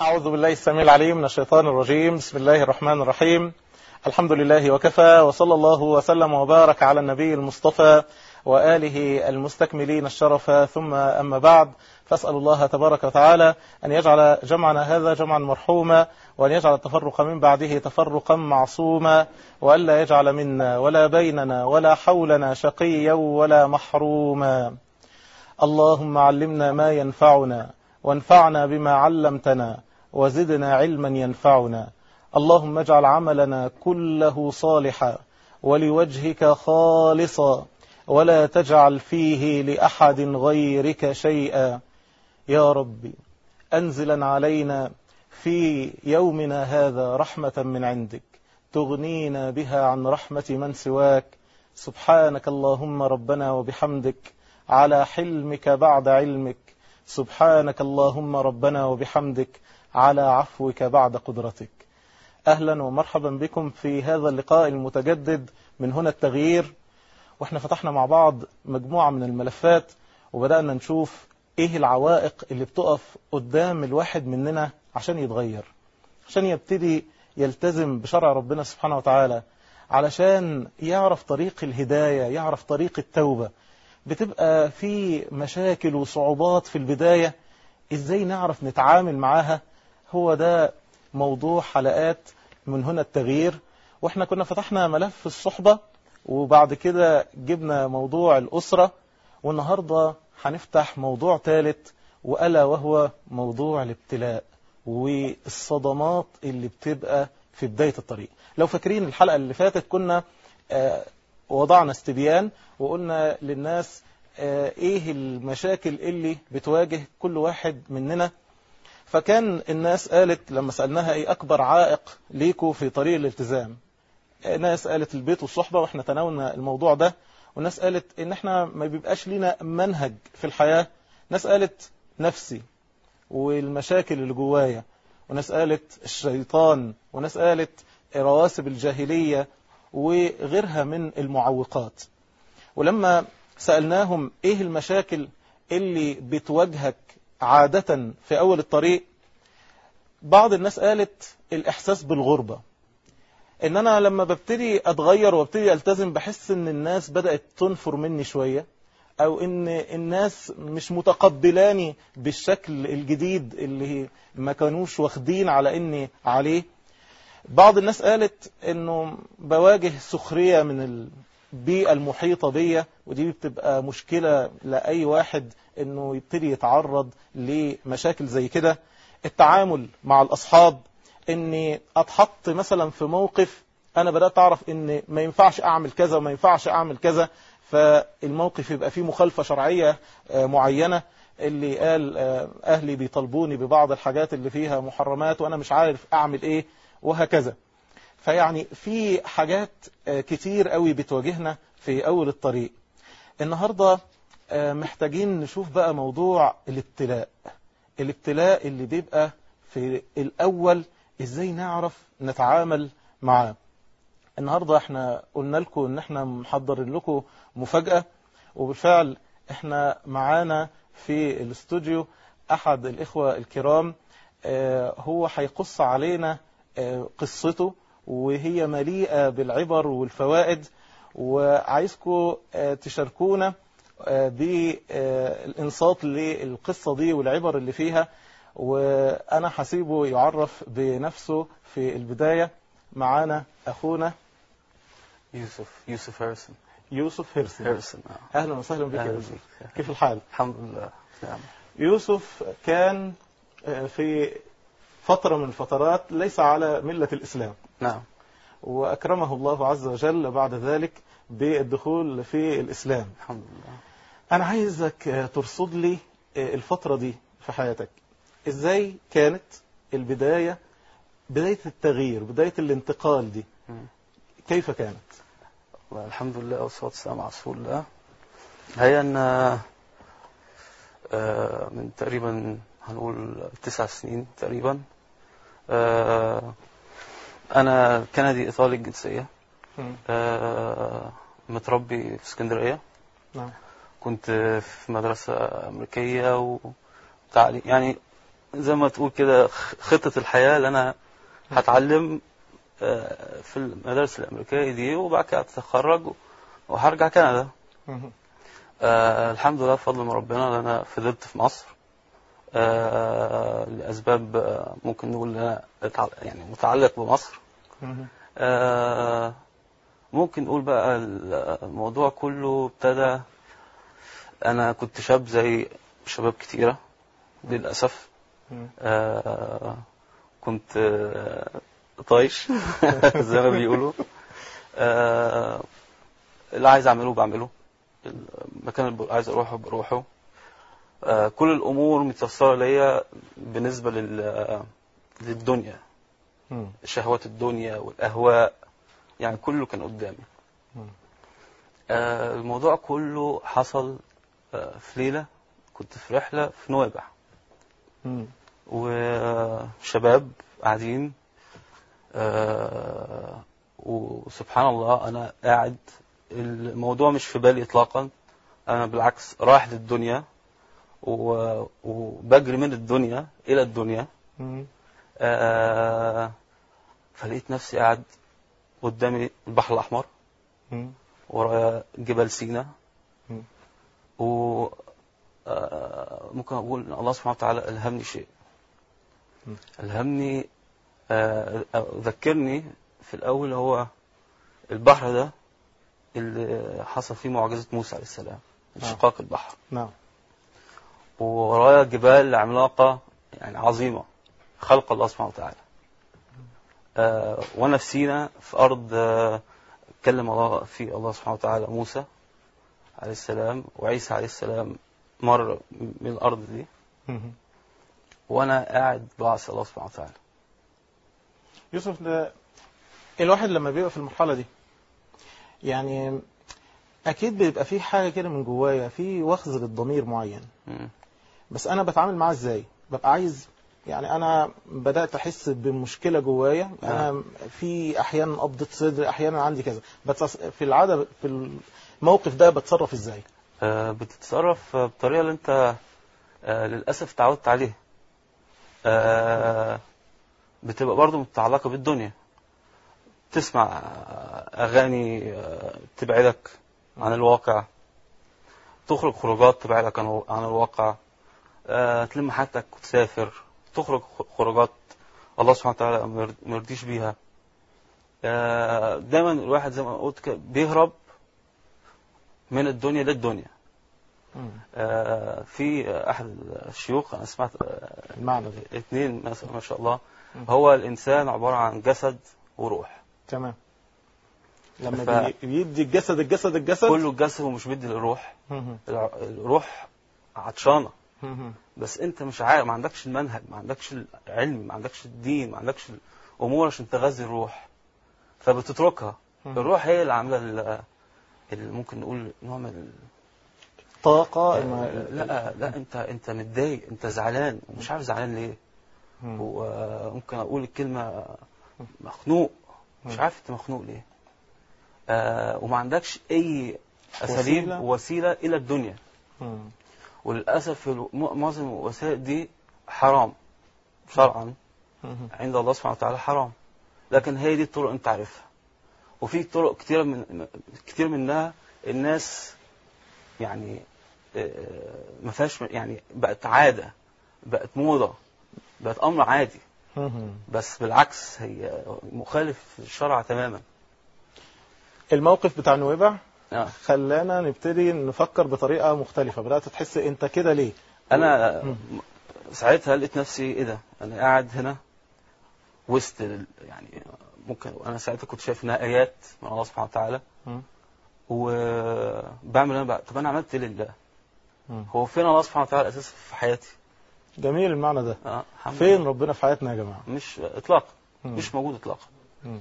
أعوذ بالله السميع العليم من الشيطان الرجيم بسم الله الرحمن الرحيم الحمد لله وكفى وصلى الله وسلم وبارك على النبي المصطفى وآله المستكملين الشرف ثم أما بعد فأسأل الله تبارك وتعالى أن يجعل جمعنا هذا جمعا مرحوما وأن يجعل التفرق من بعده تفرقا معصوما وألا يجعل منا ولا بيننا ولا حولنا شقيا ولا محروما اللهم علمنا ما ينفعنا وانفعنا بما علمتنا وزدنا علما ينفعنا اللهم اجعل عملنا كله صالحا ولوجهك خالصا ولا تجعل فيه لأحد غيرك شيئا يا ربي أنزلا علينا في يومنا هذا رحمة من عندك تغنينا بها عن رحمة من سواك سبحانك اللهم ربنا وبحمدك على حلمك بعد علمك سبحانك اللهم ربنا وبحمدك على عفوك بعد قدرتك أهلا ومرحبا بكم في هذا اللقاء المتجدد من هنا التغيير واحنا فتحنا مع بعض مجموعة من الملفات وبدأنا نشوف ايه العوائق اللي بتقف قدام الواحد مننا عشان يتغير عشان يبتدي يلتزم بشرع ربنا سبحانه وتعالى علشان يعرف طريق الهداية يعرف طريق التوبة بتبقى في مشاكل وصعوبات في البداية ازاي نعرف نتعامل معاها هو ده موضوع حلقات من هنا التغيير واحنا كنا فتحنا ملف الصحبة وبعد كده جبنا موضوع الأسرة والنهاردة هنفتح موضوع ثالث وألا وهو موضوع الابتلاء والصدمات اللي بتبقى في بداية الطريق لو فاكرين الحلقة اللي فاتت كنا آه وضعنا استبيان وقلنا للناس آه ايه المشاكل اللي بتواجه كل واحد مننا فكان الناس قالت لما سألناها ايه اكبر عائق ليكوا في طريق الالتزام ناس قالت البيت والصحبة واحنا تناولنا الموضوع ده وناس قالت ان احنا ما بيبقاش لينا منهج في الحياة ناس قالت نفسي والمشاكل اللي جوايا وناس قالت الشيطان وناس قالت رواسب الجاهلية وغيرها من المعوقات ولما سألناهم ايه المشاكل اللي بتواجهك عادة في اول الطريق بعض الناس قالت الاحساس بالغربة ان انا لما ببتدي اتغير وابتدي التزم بحس ان الناس بدأت تنفر مني شوية او ان الناس مش متقبلاني بالشكل الجديد اللي ما كانوش واخدين على اني عليه بعض الناس قالت انه بواجه سخرية من البيئة المحيطة بيا ودي بتبقى مشكلة لأي واحد انه يبتدي يتعرض لمشاكل زي كده التعامل مع الاصحاب اني اتحط مثلا في موقف انا بدأت اعرف ان ما ينفعش اعمل كذا وما ينفعش اعمل كذا فالموقف يبقى فيه مخالفة شرعية معينة اللي قال اهلي بيطالبوني ببعض الحاجات اللي فيها محرمات وانا مش عارف اعمل ايه وهكذا فيعني في حاجات كتير قوي بتواجهنا في اول الطريق النهاردة محتاجين نشوف بقى موضوع الابتلاء الابتلاء اللي بيبقى في الاول ازاي نعرف نتعامل معاه النهاردة احنا قلنا لكم ان احنا محضرين لكم مفاجأة وبالفعل احنا معانا في الاستوديو احد الاخوة الكرام اه هو هيقص علينا اه قصته وهي مليئة بالعبر والفوائد وعايزكم اه تشاركونا بالانصات للقصة دي والعبر اللي فيها وانا هسيبه يعرف بنفسه في البداية معانا اخونا يوسف يوسف هيرسون يوسف هيرسون هيرسون آه. اهلا وسهلا بك يا أهلا يوسف بك. كيف الحال الحمد لله نعم يوسف كان في فترة من الفترات ليس على ملة الإسلام نعم وأكرمه الله عز وجل بعد ذلك بالدخول في الإسلام الحمد لله أنا عايزك ترصد لي الفترة دي في حياتك إزاي كانت البداية بداية التغيير بداية الانتقال دي مم. كيف كانت والله الحمد لله والصلاة والسلام على رسول الله هي أن آه، من تقريبا هنقول تسع سنين تقريبا آه، أنا كندي إيطالي الجنسية مم. آه، متربي في اسكندرية نعم كنت في مدرسة أمريكية وتعليم يعني زي ما تقول كده خ- خطة الحياة اللي أنا هتعلم آه، في المدارس الأمريكية دي وبعد كده أتخرج وهرجع كندا مهم. آه الحمد لله بفضل من ربنا ان انا فضلت في مصر آه لاسباب آه، ممكن نقول ان انا اتع- يعني متعلق بمصر مهم. آه ممكن نقول بقى ال- الموضوع كله ابتدى انا كنت شاب زي شباب كتيره للاسف مم. آه كنت آه طايش زي ما بيقولوا آه اللي عايز اعمله بعمله المكان اللي عايز اروحه بروحه آه كل الامور متيسره ليا بالنسبه لل للدنيا مم. شهوات الدنيا والاهواء يعني كله كان قدامي مم. آه الموضوع كله حصل آه في ليله كنت في رحله في نويبع مم. وشباب قاعدين آه، وسبحان الله انا قاعد الموضوع مش في بالي اطلاقا انا بالعكس رايح للدنيا و- وبجري من الدنيا الى الدنيا مم. آه، فلقيت نفسي قاعد قدامي البحر الاحمر مم. ورايا جبال سينا مم. و آه، ممكن اقول ان الله سبحانه وتعالى الهمني شيء مم. الهمني آه، آه، ذكرني في الاول هو البحر ده اللي حصل فيه معجزة موسى عليه السلام انشقاق البحر نعم وورايا جبال عملاقة يعني عظيمة خلق الله سبحانه وتعالى آه، وانا في سينا في ارض آه، كلم الله في الله سبحانه وتعالى موسى عليه السلام وعيسى عليه السلام مر من الارض دي مهم. وانا قاعد بعصي الله سبحانه وتعالى يوسف ده الواحد لما بيبقى في المرحلة دي يعني أكيد بيبقى في حاجة كده من جوايا في وخز للضمير معين مم. بس أنا بتعامل معاه إزاي ببقى عايز يعني أنا بدأت أحس بمشكلة جوايا أنا في أحيانا قبضة صدر أحيانا عندي كذا بس في العادة في الموقف ده بتصرف إزاي آه، بتتصرف آه، بطريقة اللي انت آه، للأسف تعودت عليها آه، بتبقى برضو متعلقة بالدنيا تسمع آه، أغاني آه، تبعدك عن الواقع تخرج خروجات تبعدك عن عن الواقع آه، تلم حاجتك وتسافر تخرج خروجات الله سبحانه وتعالى ما يرضيش بيها آه، دايما الواحد زي ما قلت كده بيهرب من الدنيا للدنيا مم. آه، في احد الشيوخ انا سمعت آه، المعنى ده اثنين مثلا ما شاء الله مم. هو الانسان عباره عن جسد وروح تمام لما ف- بي- بيدي الجسد الجسد الجسد كله الجسد ومش بيدي للروح مهم. الع- الروح عطشانه مهم. بس انت مش عارف ما عندكش المنهج ما عندكش العلم ما عندكش الدين ما عندكش الامور عشان تغذي الروح فبتتركها مم. الروح هي اللي عامله ال- اللي ممكن نقول نوع من ال- طاقة الم- لا لا انت انت متضايق انت زعلان ومش عارف زعلان ليه مم. وممكن اقول الكلمه مخنوق مش مم. عارف انت مخنوق ليه آه وما عندكش اي اساليب وسيلة. وسيله الى الدنيا مم. وللاسف الو- م- معظم الوسائل دي حرام شرعا مهم. عند الله سبحانه وتعالى حرام لكن هي دي الطرق انت عارفها وفي طرق كتير من كتير منها الناس يعني آه، ما فيهاش يعني بقت عاده بقت موضه بقت امر عادي مهم. بس بالعكس هي مخالف للشرع تماما الموقف بتاع نويبع آه. خلانا نبتدي نفكر بطريقة مختلفة بدأت تحس انت كده ليه انا مم. ساعتها لقيت نفسي ايه ده انا قاعد هنا وسط ال- يعني ممكن انا ساعتها كنت شايف انها ايات من الله سبحانه وتعالى مم. وبعمل انا بقى طب انا عملت ايه لله مم. هو فين الله سبحانه وتعالى اساسا في حياتي جميل المعنى ده اه الحمد فين لله. ربنا في حياتنا يا جماعة مش اطلاقا مم. مش موجود اطلاقا مم.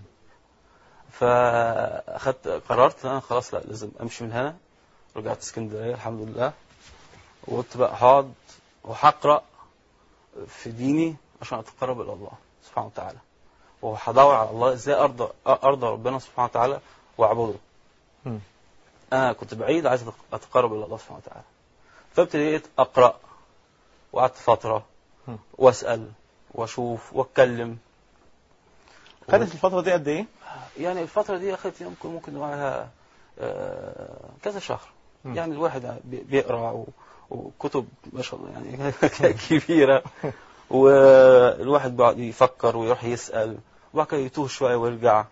فاخدت قررت ان انا خلاص لا لازم امشي من هنا رجعت اسكندريه الحمد لله وقلت بقى هقعد وهقرا في ديني عشان اتقرب الى الله سبحانه وتعالى وهدور على الله ازاي ارضى ارضى ربنا سبحانه وتعالى واعبده مم. انا كنت بعيد عايز اتقرب الى الله سبحانه وتعالى فابتديت اقرا وقعدت فتره مم. واسال واشوف واتكلم خدت الفترة دي قد ايه؟ يعني الفتره دي اخذت ممكن ممكن معاها آه، كذا شهر مم. يعني الواحد بي- بيقرا و- وكتب ما شاء الله يعني كبيره والواحد بيقعد يفكر ويروح يسال وبعد كده يتوه شويه ويرجع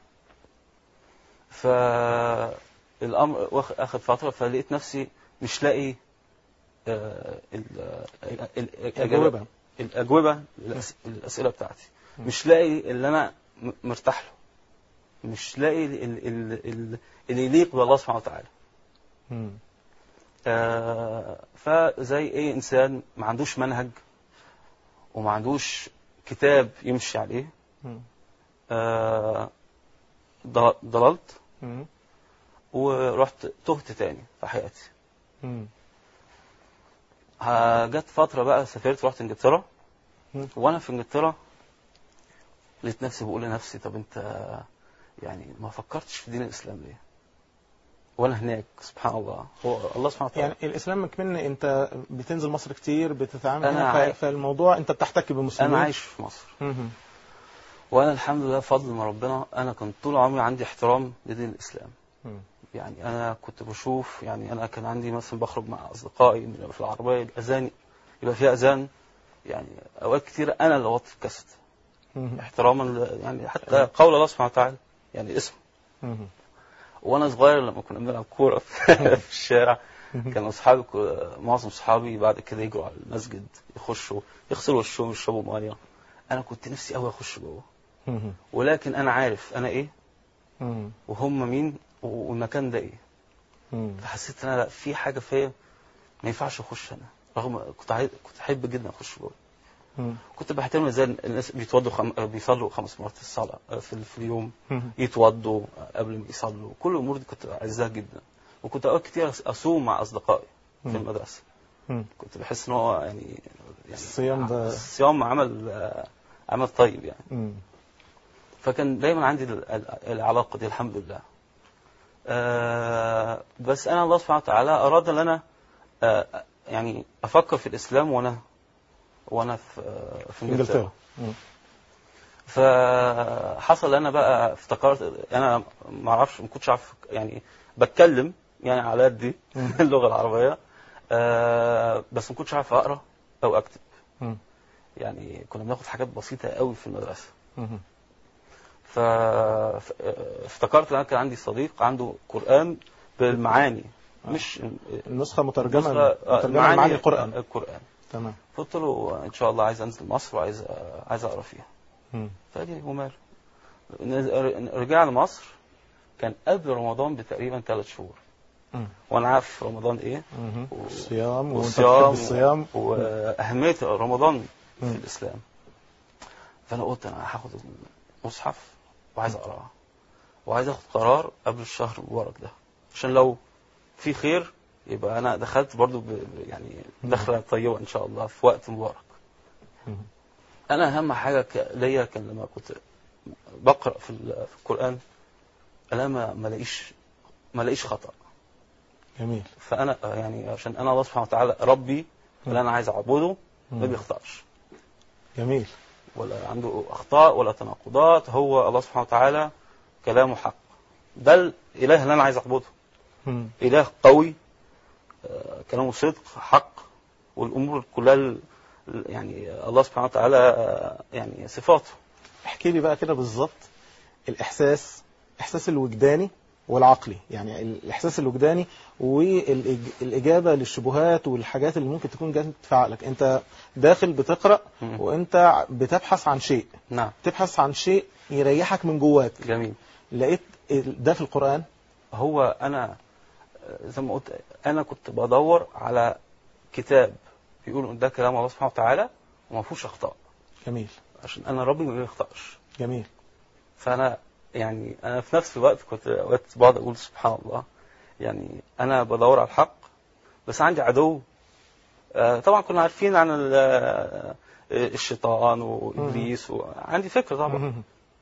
فالامر واخ- اخذ فتره فلقيت نفسي مش لاقي آه، ال- ال- ال- أجوبة الاجوبه للأس- للاسئله بتاعتي م. مش لاقي اللي انا م- مرتاح له مش لاقي ال- ال- ال- ال- اللي يليق بالله سبحانه وتعالى مم. آه، فزي ايه انسان ما عندوش منهج وما عندوش كتاب يمشي عليه مم. آه، ضل- ضللت مم. ورحت تهت تاني في حياتي مم. ها- جت فترة بقى سافرت رحت انجلترا مم. وانا في انجلترا لقيت نفسي بقول لنفسي طب انت يعني ما فكرتش في دين الاسلام ليه؟ وانا هناك سبحان الله هو الله سبحانه وتعالى يعني الاسلام مكمن انت بتنزل مصر كتير بتتعامل أنا هنا عاي- ف- فالموضوع انت بتحتك بالمسلمين انا عايش في مصر مم. وانا الحمد لله بفضل من ربنا انا كنت طول عمري عندي احترام لدين الاسلام مم. يعني انا كنت بشوف يعني انا كان عندي مثلا بخرج مع اصدقائي من- في العربيه الاذان يبقى فيها اذان يعني اوقات كتير انا اللي وطي الكاسيت مم. احتراما ل- يعني حتى قول الله سبحانه وتعالى يعني اسم مم. وانا صغير لما كنا بنلعب كوره في الشارع كان اصحابي كو- معظم اصحابي بعد كده يجروا على المسجد يخشوا يغسلوا وشهم يشربوا ميه انا كنت نفسي قوي اخش جوه مم. ولكن انا عارف انا ايه مم. وهم مين والمكان ده ايه مم. فحسيت ان انا لا في حاجه فيا ما ينفعش اخش انا رغم كنت عايز كنت احب جدا اخش جوه مم. كنت بحترم ازاي الناس بيتوضوا خم... بيصلوا خمس مرات في الصلاه في, في اليوم مم. يتوضوا قبل ما يصلوا كل الامور دي كنت عايزاها جدا وكنت اوقات كتير اصوم مع اصدقائي في مم. المدرسه مم. كنت بحس ان هو يعني يعني الصيام ده- الصيام عمل آه، عمل طيب يعني مم. فكان دايما عندي ال- ال- العلاقه دي الحمد لله آه، بس انا الله سبحانه وتعالى اراد ان انا آه، يعني افكر في الاسلام وانا وانا في آه، في انجلترا انجلترا مم. فحصل انا بقى افتكرت انا ما اعرفش ما كنتش عارف يعني بتكلم يعني على قدي مم. اللغه العربيه آه، بس ما كنتش عارف اقرا او اكتب مم. يعني كنا بناخد حاجات بسيطه قوي في المدرسه مم. فافتكرت ان انا كان عندي صديق عنده قران بالمعاني مش النسخة مترجمة نسخة- آه، مترجمة معاني القرآن القران تمام قلت له ان شاء الله عايز انزل مصر وعايز عايز اقرا فيها مم. فقال لي وماله نز- رجعنا مصر كان قبل رمضان بتقريبا ثلاث شهور مم. وانا عارف رمضان ايه مم. و- الصيام وانت والصيام بتحب الصيام واهميه رمضان في مم. الاسلام فانا قلت انا هاخد المصحف وعايز اقراه وعايز اخد قرار قبل الشهر المبارك ده عشان لو في خير يبقى انا دخلت برضو ب... ب- يعني دخله طيبه ان شاء الله في وقت مبارك مم. انا اهم حاجه ك... ليا كان لما كنت بقرا في, ال... في القران انا ما ما الاقيش ما الاقيش خطا جميل فانا يعني عشان انا الله سبحانه وتعالى ربي اللي انا عايز اعبده ما مم. بيخطاش جميل ولا عنده اخطاء ولا تناقضات هو الله سبحانه وتعالى كلامه حق ده الاله اللي انا عايز اعبده مم. اله قوي آه، كلامه صدق حق والامور كلها ال- يعني الله سبحانه وتعالى آه، يعني صفاته احكي لي بقى كده بالظبط الاحساس الاحساس الوجداني والعقلي يعني الاحساس الوجداني والاجابه للشبهات والحاجات اللي ممكن تكون جت في عقلك انت داخل بتقرا مم. وانت بتبحث عن شيء نعم تبحث عن شيء يريحك من جواك جميل لقيت ده في القران هو انا آه، زي ما قلت انا كنت بدور على كتاب بيقول إن ده كلام الله سبحانه وتعالى وما فيهوش اخطاء جميل عشان انا ربي ما بيخطاش جميل فانا يعني انا في نفس الوقت كنت اوقات بقعد اقول سبحان الله يعني انا بدور على الحق بس عندي عدو آه، طبعا كنا عارفين عن ال- آه، الشيطان وابليس وعندي فكره طبعا مم.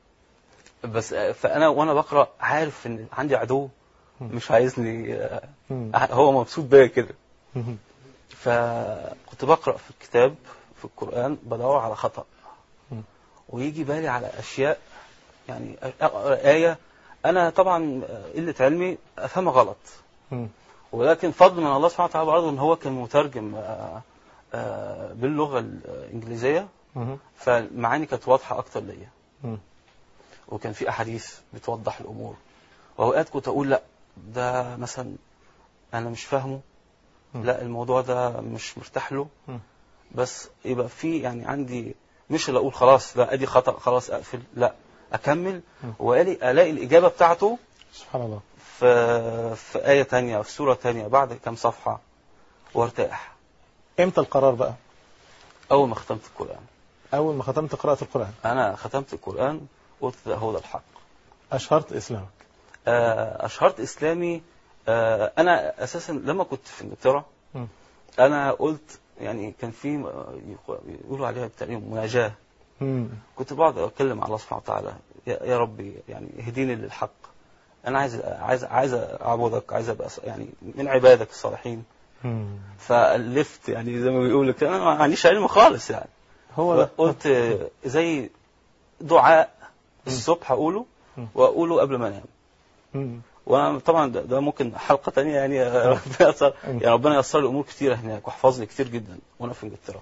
بس آه، فانا وانا بقرا عارف ان عندي عدو مش عايزني آه، مم. هو مبسوط بيا كده مم. فكنت بقرا في الكتاب في القرآن بدور على خطأ مم. ويجي بالي على أشياء يعني أقرأ آية أنا طبعا قلة علمي أفهمها غلط مم. ولكن فضل من الله سبحانه وتعالى برضه ان هو كان مترجم آه، آه، باللغه الانجليزيه مم. فالمعاني كانت واضحه اكتر ليا مم. وكان في احاديث بتوضح الامور واوقات كنت اقول لا ده مثلا انا مش فاهمه مم. لا الموضوع ده مش مرتاح له مم. بس يبقى في يعني عندي مش اللي اقول خلاص لا ادي خطا خلاص اقفل لا اكمل مم. والاقي الاقي الاجابه بتاعته سبحان الله في في ايه تانية في سوره تانية بعد كام صفحه وارتاح امتى القرار بقى اول ما ختمت القران اول ما ختمت قراءة القرآن انا ختمت القران قلت ده هو ده الحق اشهرت اسلامك آه، اشهرت اسلامي آه، انا اساسا لما كنت في انجلترا مم. انا قلت يعني كان في آه، يق- يقولوا عليها تقريبا مناجاه مم. كنت بقعد اتكلم مع الله سبحانه وتعالى يا يا ربي يعني اهديني للحق انا عايز عايز عايز اعبدك عايز ابقى ص- يعني من عبادك الصالحين مم. فالفت يعني زي ما بيقولوا كده انا ما عنديش علم خالص يعني هو ده قلت زي دعاء الصبح اقوله مم. واقوله قبل ما انام مم. وانا طبعا ده, ده ممكن حلقه تانية يعني ربنا يسر يعني ربنا يسر لي امور كتيره هناك وحفظ لي كتير جدا وانا في انجلترا.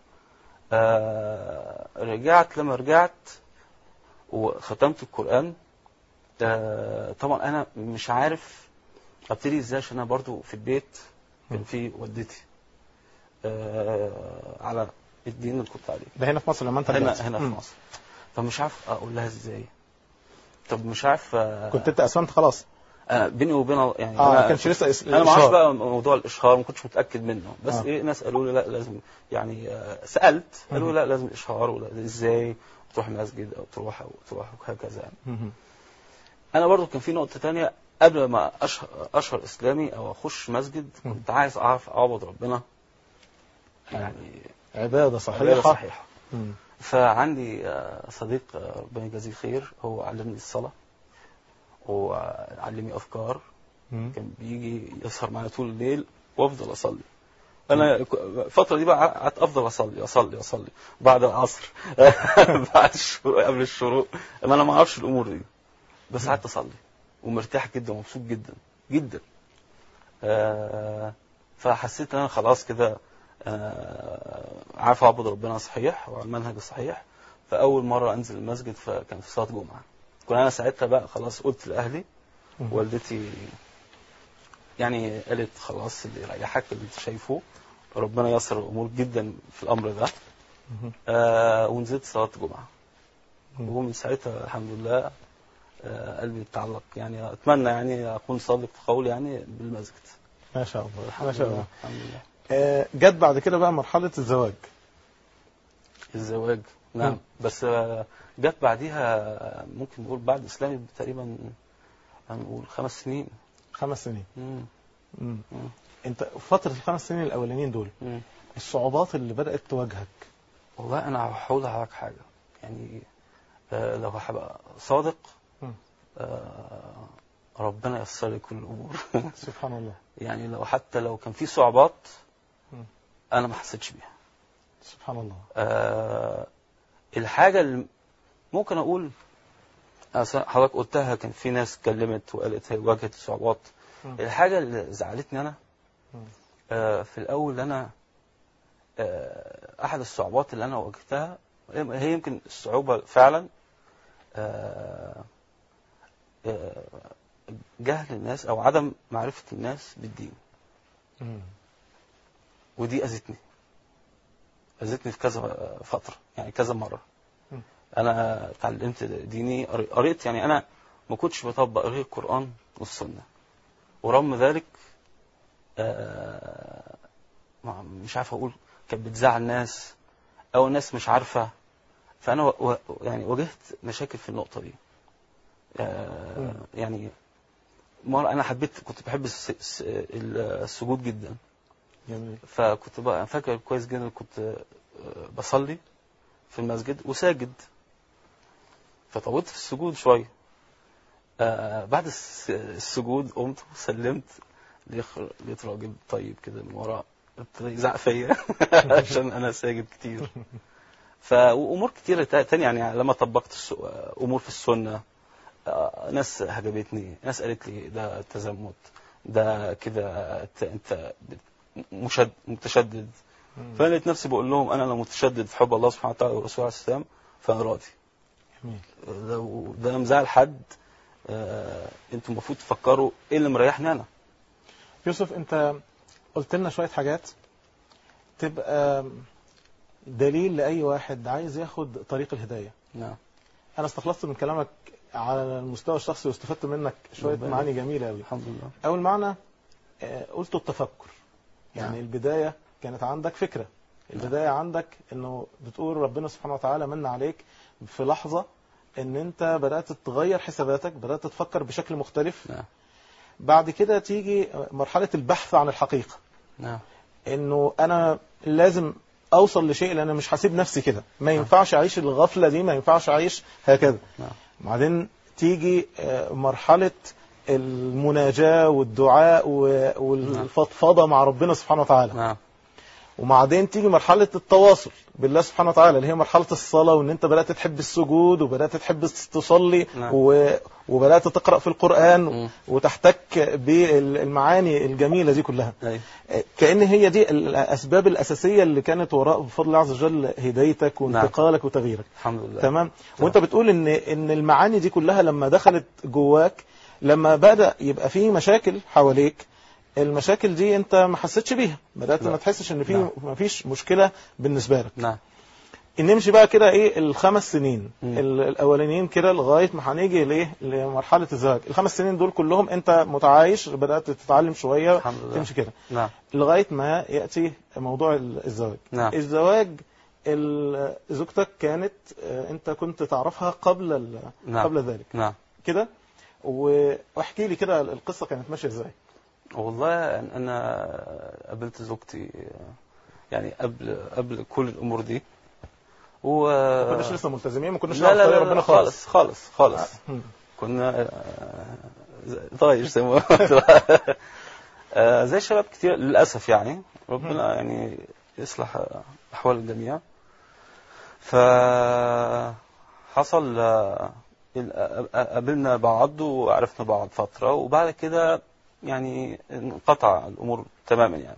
آه رجعت لما رجعت وختمت القران آه طبعا انا مش عارف ابتدي ازاي عشان انا برضو في البيت كان في والدتي آه على الدين اللي كنت عليه ده هنا في مصر لما انت هنا رجعت. هنا في مم. مصر فمش عارف اقول لها ازاي طب مش عارف آه، كنت انت اسلمت خلاص انا بيني وبين يعني اه ما أنا كانش لسه إس... انا ما اعرفش إشهار. بقى موضوع الاشهار ما كنتش متاكد منه بس آه. ايه ناس قالوا لي لا لازم يعني آه، سالت قالوا لي لا لازم اشهار ولا ازاي تروح مسجد او تروح او تروح وهكذا يعني. مم. انا برضو كان في نقطه تانية قبل ما اشهر اشهر اسلامي او اخش مسجد مم. كنت عايز اعرف اعبد ربنا يعني عبادة صحيحة عبادة صحيحه مم. فعندي آه، صديق آه، ربنا يجازيه خير هو علمني الصلاه وعلمني افكار مم. كان بيجي يسهر معايا طول الليل وافضل اصلي انا ك- الفتره دي بقى قعدت افضل اصلي اصلي اصلي بعد العصر بعد الشروق قبل الشروق ما انا ما اعرفش الامور دي بس قعدت اصلي ومرتاح جدا ومبسوط جدا جدا آه، فحسيت ان انا خلاص كده آه، عارف اعبد ربنا صحيح وعلى المنهج الصحيح فاول مره انزل المسجد فكان في صلاه جمعه كنت انا ساعتها بقى خلاص قلت لاهلي مم. والدتي يعني قالت خلاص اللي يريحك اللي انت شايفه ربنا يسر الامور جدا في الامر ده مم. آه ونزلت صلاه جمعه مم. ومن ساعتها الحمد لله آه قلبي اتعلق يعني اتمنى يعني اكون صادق في قولي يعني بالمسجد ما شاء الله الحمد ما شاء لله الله الحمد لله آه، جت بعد كده بقى مرحلة الزواج الزواج نعم مم. بس آه، جت بعديها آه، ممكن نقول بعد اسلامي تقريبا هنقول خمس سنين خمس سنين مم. مم. مم. انت فترة الخمس سنين الاولانيين دول مم. الصعوبات اللي بدأت تواجهك والله انا هحاول عليك حاجه يعني آه، لو هبقى صادق مم. آه، ربنا ييسر لي كل الامور سبحان الله يعني لو حتى لو كان في صعوبات مم. انا ما حسيتش بيها سبحان الله آه، الحاجه اللي ممكن اقول أصل حضرتك قلتها كان في ناس اتكلمت وقالت هي واجهت صعوبات مم. الحاجه اللي زعلتني انا مم. آه، في الاول انا آه، احد الصعوبات اللي انا واجهتها هي يمكن الصعوبه فعلا آه، آه، جهل الناس او عدم معرفه الناس بالدين مم. ودي اذتني اذتني في كذا فتره يعني كذا مره مم. انا اتعلمت ديني قري- قريت يعني انا ما كنتش بطبق غير القران والسنه ورغم ذلك آه، ما- مش عارف اقول كانت بتزعل ناس او الناس مش عارفه فانا و... و... يعني واجهت مشاكل في النقطه دي آه، مم. يعني مرة انا حبيت كنت بحب الس... الس... السجود جدا جميل فكنت بقى فاكر كويس جدا كنت آه، بصلي في المسجد وساجد فطولت في السجود شويه آه بعد الس- السجود قمت وسلمت ليخ- لقيت راجل طيب كده من ورا ابتدى يزعق فيا عشان انا ساجد كتير فامور كتيره تا- تانية يعني لما طبقت الس- امور في السنه آه، ناس هجبتني ناس قالت لي ده تزمت ده كده انت انت مشد متشدد فانا لقيت نفسي بقول لهم انا لو متشدد في حب الله سبحانه وتعالى والرسول عليه السلام فانا راضي جميل لو ده مزعل حد آه، انتوا المفروض تفكروا ايه اللي مريحني انا يوسف انت قلت لنا شوية حاجات تبقى دليل لأي واحد عايز ياخد طريق الهداية نعم أنا استخلصت من كلامك على المستوى الشخصي واستفدت منك شوية ربنا معاني جميلة أوي الحمد لله أول معنى آه، قلت التفكر يعني نعم. البداية كانت عندك فكرة البداية عندك انه بتقول ربنا سبحانه وتعالى من عليك في لحظة ان انت بدأت تغير حساباتك بدأت تفكر بشكل مختلف نعم بعد كده تيجي مرحلة البحث عن الحقيقة نعم انه انا لازم اوصل لشيء لان انا مش هسيب نفسي كده ما ينفعش اعيش الغفلة دي ما ينفعش اعيش هكذا نعم بعدين تيجي آه، مرحلة المناجاة والدعاء و- والفضفضة مع ربنا سبحانه وتعالى نعم وبعدين تيجي مرحلة التواصل بالله سبحانه وتعالى اللي هي مرحلة الصلاة وان انت بدأت تحب السجود وبدأت تحب تصلي نعم. و... وبدأت تقرأ في القرآن مم. وتحتك بالمعاني الجميلة دي كلها أي. كأن هي دي الأسباب الأساسية اللي كانت وراء بفضل الله عز وجل هدايتك وانتقالك وتغييرك الحمد لله تمام وانت بتقول ان ان المعاني دي كلها لما دخلت جواك لما بدا يبقى فيه مشاكل حواليك المشاكل دي انت ما حسيتش بيها بدات لا. ما تحسش ان في نعم. ما فيش مشكله بالنسبه لك نعم نمشي بقى كده ايه الخمس سنين مم. ال- الاولانيين كده لغايه ما هنيجي ليه لمرحله الزواج الخمس سنين دول كلهم انت متعايش بدات تتعلم شويه الحمد لله. تمشي كده نعم لغايه ما ياتي موضوع ال- الزواج نعم الزواج ال- زوجتك كانت آه، انت كنت تعرفها قبل ال- نعم. قبل ذلك نعم كده و- واحكي لي كده القصه كانت ماشيه ازاي والله انا قابلت زوجتي يعني قبل قبل كل الامور دي و ما كناش لسه ملتزمين ما كناش لا نعرف لا, طريق لا, ربنا لا خالص خالص خالص خالص مم. كنا آه، زي- طايش زي ما قلت آه، زي شباب كتير للاسف يعني ربنا يعني يصلح احوال الجميع فحصل آه، ال- آه، قابلنا بعض وعرفنا بعض فتره وبعد كده يعني انقطع الامور تماما يعني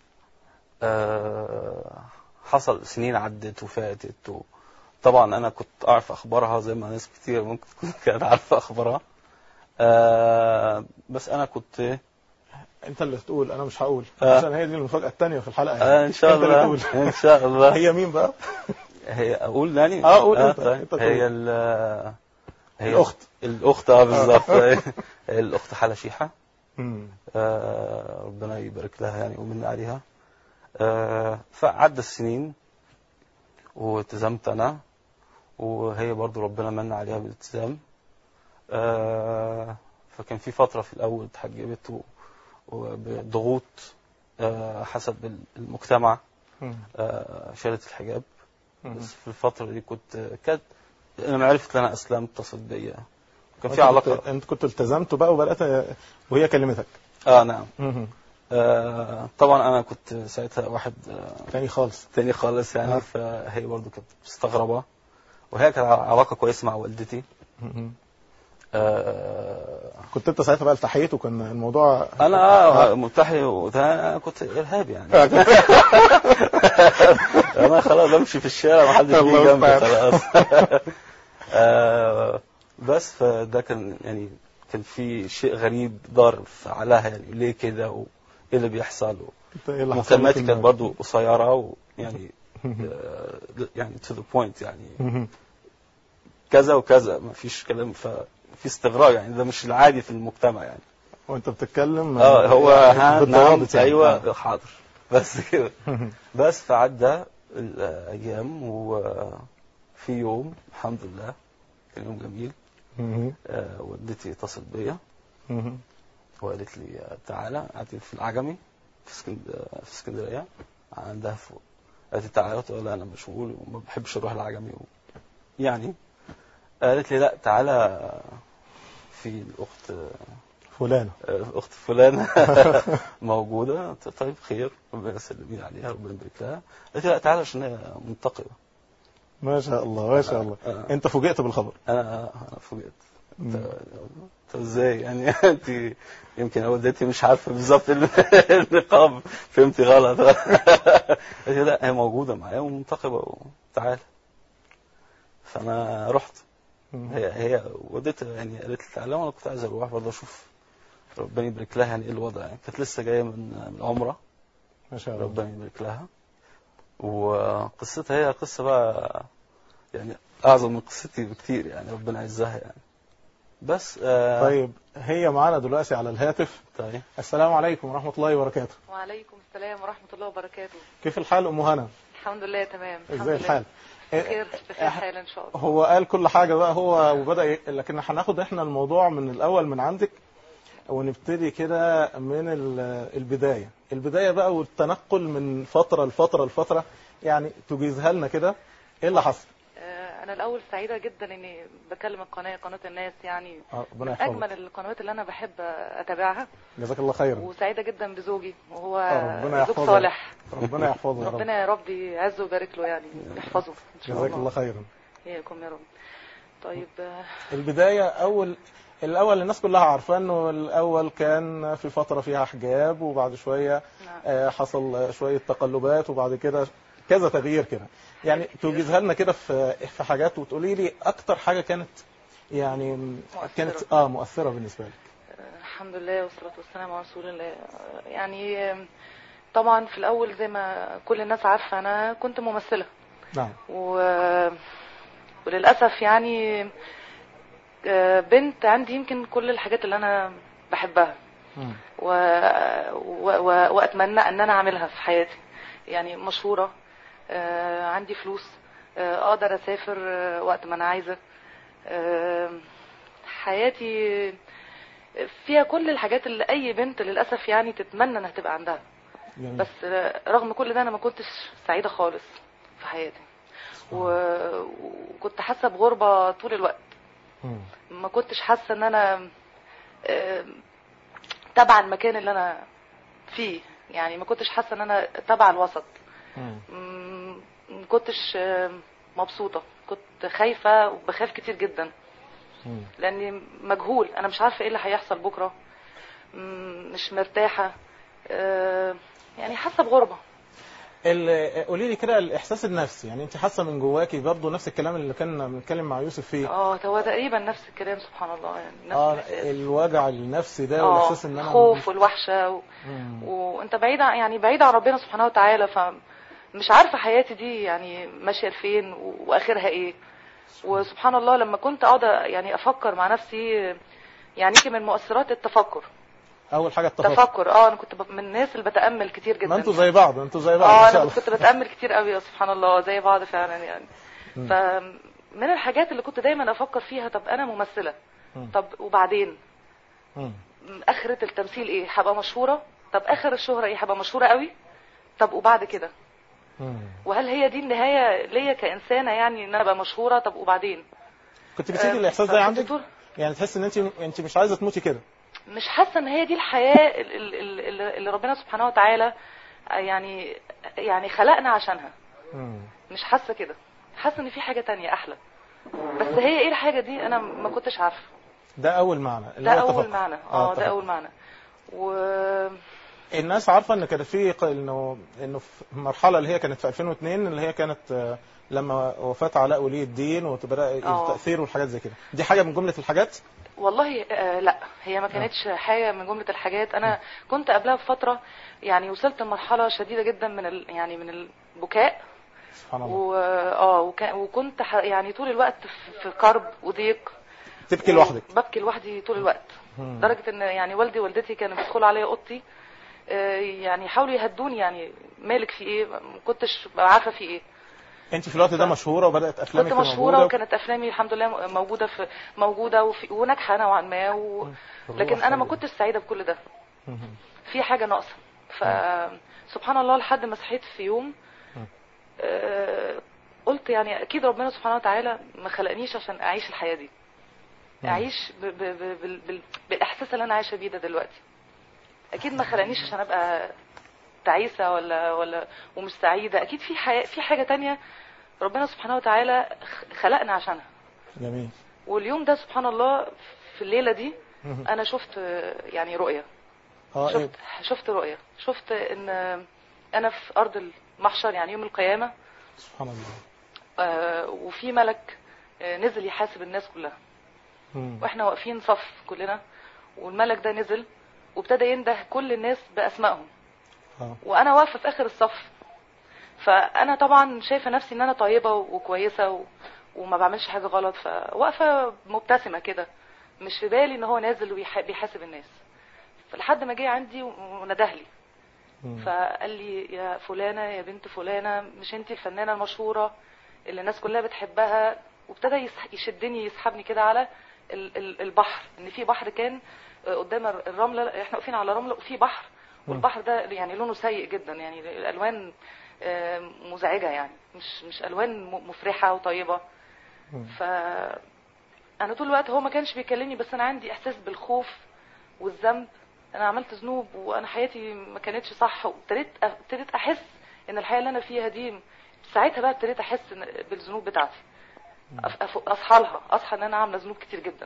آه، حصل سنين عدت وفاتت و... طبعا انا كنت اعرف اخبارها زي ما ناس كتير ممكن تكون كانت عارفه اخبارها آه بس انا كنت انت اللي تقول انا مش هقول آه. عشان هي دي المفاجاه الثانيه في الحلقه يعني. آه ان شاء انت اللي الله تقول ان شاء الله هي مين بقى هي اقول يعني آه، قول أنت. طيب. أنت تقول. هي ال هي الأخت. الاخت اه بالظبط هي الاخت حلا شيحه مم. آه ربنا يبارك لها يعني ومن عليها آه فعدى السنين والتزمت انا وهي برضو ربنا من عليها بالالتزام آه فكان في فترة في الأول اتحجبت و- وبضغوط آه حسب المجتمع مم. آه شالت الحجاب مم. بس في الفترة دي كنت كانت لما عرفت ان انا اسلمت اتصلت بيا كان في وأنت علاقة كنت- انت كنت التزمت بقى وبدات وهي كلمتك اه نعم مم. آه طبعا انا كنت ساعتها واحد آه تاني خالص تاني خالص يعني آه. فهي برضو كانت مستغربة وهي كانت علاقة كويسة مع والدتي مم. آه كنت انت ساعتها بقى التحيت وكان الموضوع انا اه ملتحي وده انا كنت ارهابي يعني انا خلاص بمشي في الشارع ما حدش الله بيجي جنبي يستعان. خلاص آه بس فده كان يعني كان في شيء غريب دار عليها يعني ليه كده وايه اللي بيحصل انت ايه اللي حصل لك مكالماتي إن- كانت برضو قصيرة ويعني آه، يعني to the point يعني مم. كذا وكذا ما فيش كلام ففي استغراب يعني ده مش العادي في المجتمع يعني وانت بتتكلم اه هو يعني ها نعم بالضوابط يعني. ايوه حاضر بس كده آه. بس فعدى الايام وفي يوم الحمد لله كان يوم جميل مم. آه، والدتي اتصلت بيا مم. وقالت لي آه، تعالى قعدت في العجمي في اسكند- في اسكندريه عندها فوق قالت لي تعالى قلت لها لا انا مشغول وما بحبش اروح العجمي و... يعني قالت لي لا تعالى في الاخت فلانة آه، اخت فلانه موجوده قلت طيب خير ربنا يسلمي عليها ربنا يبارك لها قالت لي لا تعالى عشان هي منتقبه ما شاء الله ما شاء الله آه. انت فوجئت بالخبر انا انا فوجئت مم. طب ازاي يعني انت يمكن والدتي مش عارفه بالظبط ال- النقاب فهمتي غلط قالت لي لا هي موجوده معايا ومنتقبه وتعالى فانا رحت مم. هي هي والدتي يعني قالت لي تعالى وانا كنت عايز اروح برضه اشوف ربنا يبارك لها يعني ايه الوضع يعني كانت لسه جايه من من عمره ما شاء الله ربنا يبارك لها وقصتها هي قصه بقى يعني اعظم من قصتي بكتير يعني ربنا يعزها يعني بس آه طيب هي معانا دلوقتي على الهاتف طيب السلام عليكم ورحمة الله وبركاته وعليكم السلام ورحمة الله وبركاته كيف الحال أم هنا الحمد لله تمام الحمد ازاي لله. الحال إيه، بخير بخير إح- حال ان شاء الله هو قال كل حاجة بقى هو وبدأ ي... لكن هناخد احنا الموضوع من الأول من عندك ونبتدي كده من ال- البداية البداية بقى والتنقل من فترة لفترة لفترة يعني تجيزها لنا كده ايه اللي حصل آه، انا الاول سعيدة جدا اني بكلم القناة قناة الناس يعني آه، ربنا اجمل يحفظك القنوات اللي انا بحب اتابعها جزاك الله خيرا وسعيدة جدا بزوجي وهو آه، ربنا زوج يحفظه. صالح ربنا يحفظه يا رب ربنا يا رب يعزه ويبارك له يعني يحفظه ان شاء جزاك الله الله خيرا اياكم يا رب طيب آه، البداية أول الأول الناس كلها عارفة إنه الأول كان في فترة فيها حجاب وبعد شوية نعم. آه، حصل شوية تقلبات وبعد كده كذا تغيير كده يعني توجزها لنا كده في في حاجات وتقولي لي أكتر حاجة كانت يعني مؤثرة. كانت اه مؤثرة بالنسبة لك الحمد لله والصلاة والسلام على رسول الله يعني طبعا في الأول زي ما كل الناس عارفة أنا كنت ممثلة نعم و... وللأسف يعني آه، بنت عندي يمكن كل الحاجات اللي أنا بحبها مم. و... و... و... وأتمنى أن أنا أعملها في حياتي يعني مشهورة آه، عندي فلوس آه، أقدر أسافر آه، وقت ما أنا عايزة آه، حياتي فيها كل الحاجات اللي أي بنت للأسف يعني تتمنى إنها تبقى عندها جميل. بس آه، رغم كل ده أنا ما كنتش سعيدة خالص في حياتي و- وكنت حاسة بغربة طول الوقت مم. ما كنتش حاسة ان انا آه، تبع المكان اللي انا فيه يعني ما كنتش حاسة ان انا تبع الوسط مم. م- ما كنتش آه، مبسوطة كنت خايفة وبخاف كتير جدا مم. لاني مجهول انا مش عارفة ايه اللي هيحصل بكرة م- مش مرتاحة آه، يعني حاسة بغربة ال- قولي لي كده الإحساس النفسي يعني أنت حاسة من جواكي برضه نفس الكلام اللي كنا بنتكلم مع يوسف فيه اه هو تقريبا نفس الكلام سبحان الله يعني نفس اه الإحساس. الوجع النفسي ده اه والإحساس إن أنا خوف والوحشة و... مم. وانت بعيد عن يعني بعيد عن ربنا سبحانه وتعالى فمش عارفه حياتي دي يعني ماشيه لفين و- واخرها ايه وسبحان الله لما كنت اقعد يعني افكر مع نفسي يعني يمكن من مؤثرات التفكر أول حاجة التفكر تفكر اه انا كنت ب- من الناس اللي بتامل كتير جدا ما انتوا زي بعض انتوا زي بعض اه ان شاء انا الله كنت بتامل كتير قوي يا سبحان الله زي بعض فعلا يعني مم. فمن الحاجات اللي كنت دايما افكر فيها طب انا ممثله مم. طب وبعدين مم. اخرة التمثيل ايه هبقى مشهورة طب اخر الشهرة ايه هبقى مشهورة قوي طب وبعد كده مم. وهل هي دي النهاية ليا كإنسانة يعني ان انا ابقى مشهورة طب وبعدين كنت بتيجي آه، الاحساس ده فكنت عندك طول- يعني تحس ان انت انت مش عايزه تموتي كده مش حاسة ان هي دي الحياة ال- ال- ال- ال- اللي ربنا سبحانه وتعالى يعني يعني خلقنا عشانها مم. مش حاسة كده حاسة ان في حاجة تانية احلى بس هي ايه الحاجة دي انا ما كنتش عارفة ده اول معنى اللي ده هو اول التفكر. معنى آه، اه ده التفكر. اول معنى و الناس عارفه ان كان في ق- انه انه في المرحله اللي هي كانت في 2002 اللي هي كانت آه، لما وفاه علاء ولي الدين وبدا آه. التاثير والحاجات زي كده دي حاجه من جمله الحاجات والله آه لا هي ما كانتش حاجه من جمله الحاجات انا كنت قبلها بفتره يعني وصلت لمرحله شديده جدا من ال يعني من البكاء سبحان الله و اه وكا- وكنت ح- يعني طول الوقت في- في كرب وضيق تبكي لوحدك ببكي لوحدي طول الوقت مم. لدرجه ان يعني والدي ووالدتي كانوا بيدخلوا عليا اوضتي آه، يعني يحاولوا يهدوني يعني مالك في ايه ما كنتش ببقى عارفه في ايه انت في الوقت ده ف- مشهوره وبدات افلامك كنت مشهوره موجودة. وكانت افلامي الحمد لله موجوده في موجوده وفي وناجحه نوعا ما و... لكن انا ما كنتش سعيده بكل ده مم. في حاجه ناقصه فسبحان الله لحد ما صحيت في يوم آه، قلت يعني اكيد ربنا سبحانه وتعالى ما خلقنيش عشان اعيش الحياه دي مم. اعيش ب ب ب بال بال بالاحساس اللي انا عايشه بيه ده دلوقتي اكيد ما خلانيش عشان ابقى تعيسه ولا ولا ومش سعيده اكيد في حي... في حاجه تانية ربنا سبحانه وتعالى خ- خلقنا عشانها جميل واليوم ده سبحان الله في الليله دي مم. انا شفت آه، يعني رؤيه اه ايه شفت شفت رؤيه شفت ان انا في ارض المحشر يعني يوم القيامه سبحان الله آه، وفي ملك آه، نزل يحاسب الناس كلها مم. واحنا واقفين صف كلنا والملك ده نزل وابتدى ينده كل الناس باسمائهم اه وانا واقفه في اخر الصف فانا طبعا شايفه نفسي ان انا طيبه وكويسه و... وما بعملش حاجه غلط فواقفه مبتسمه كده مش في بالي ان هو نازل وبيحاسب الناس فلحد ما جه عندي ونده لي مم. فقال لي يا فلانه يا بنت فلانه مش انت الفنانه المشهوره اللي الناس كلها بتحبها وابتدى يسح- يشدني يسحبني كده على ال- ال- البحر ان في بحر كان آه، قدام الر- الرمله احنا واقفين على رمله وفي بحر والبحر ده يعني لونه سيء جدا يعني الالوان آه، مزعجه يعني مش مش الوان م- مفرحه وطيبه مم. ف انا طول الوقت هو ما كانش بيكلمني بس انا عندي احساس بالخوف والذنب انا عملت ذنوب وانا حياتي ما كانتش صح وابتديت ابتديت احس ان الحياه اللي انا فيها دي ساعتها بقى ابتديت احس إن- بالذنوب بتاعتي أف- أف- اصحى لها اصحى ان انا عامله ذنوب كتير جدا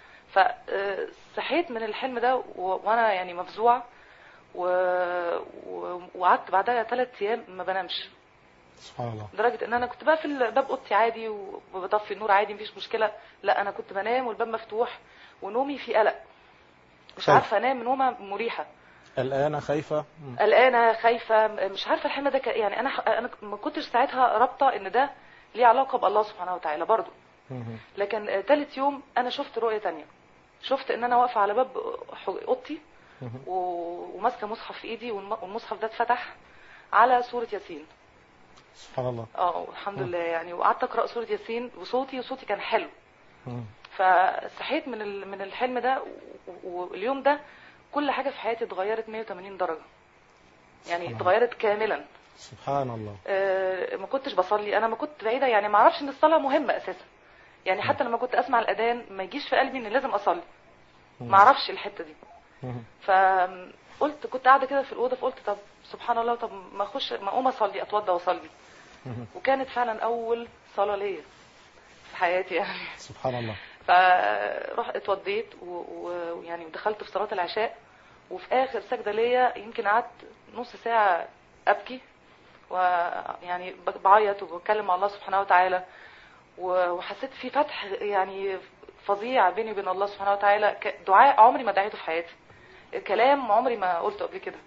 فصحيت من الحلم ده و- وانا يعني مفزوعه و- و- وقعدت بعدها ثلاث ايام ما بنامش سبحان الله لدرجه ان انا كنت بقى في باب اوضتي عادي وبطفي النور عادي مفيش مشكله لا انا كنت بنام والباب مفتوح ونومي في قلق مش خايف. عارفه انام نومه مريحه الآن خايفة مم. قلقانه خايفه مش عارفه الحلم ده ك- يعني انا انا ما كنتش ساعتها رابطه ان ده ليه علاقه بالله سبحانه وتعالى برضه مم. لكن آه، تالت يوم انا شفت رؤيه تانية شفت ان انا واقفه على باب ح- اوضتي مم. و- وماسكه مصحف في ايدي والم- والمصحف ده اتفتح على سوره ياسين سبحان الله اه الحمد لله يعني وقعدت اقرا سوره ياسين وصوتي وصوتي كان حلو مم. فصحيت من ال- من الحلم ده و- واليوم ده كل حاجه في حياتي اتغيرت 180 درجه يعني سبحان اتغيرت كاملا سبحان الله آه، ما كنتش بصلي انا ما كنت بعيده يعني ما اعرفش ان الصلاه مهمه اساسا يعني حتى لما كنت اسمع الاذان ما يجيش في قلبي ان لازم اصلي ما اعرفش الحته دي مم. فقلت كنت قاعده كده في الاوضه فقلت طب سبحان الله طب ما اخش ما اقوم اصلي اتوضى واصلي مم. وكانت فعلا اول صلاه ليا في حياتي يعني سبحان الله فرحت اتوضيت و- و- ويعني دخلت في صلاه العشاء وفي اخر سجده ليا يمكن قعدت نص ساعه ابكي ويعني ب- بعيط وبتكلم مع الله سبحانه وتعالى و- وحسيت في فتح يعني فظيع بيني وبين الله سبحانه وتعالى ك- دعاء عمري ما دعيته في حياتي كلام عمري ما قلته قبل كده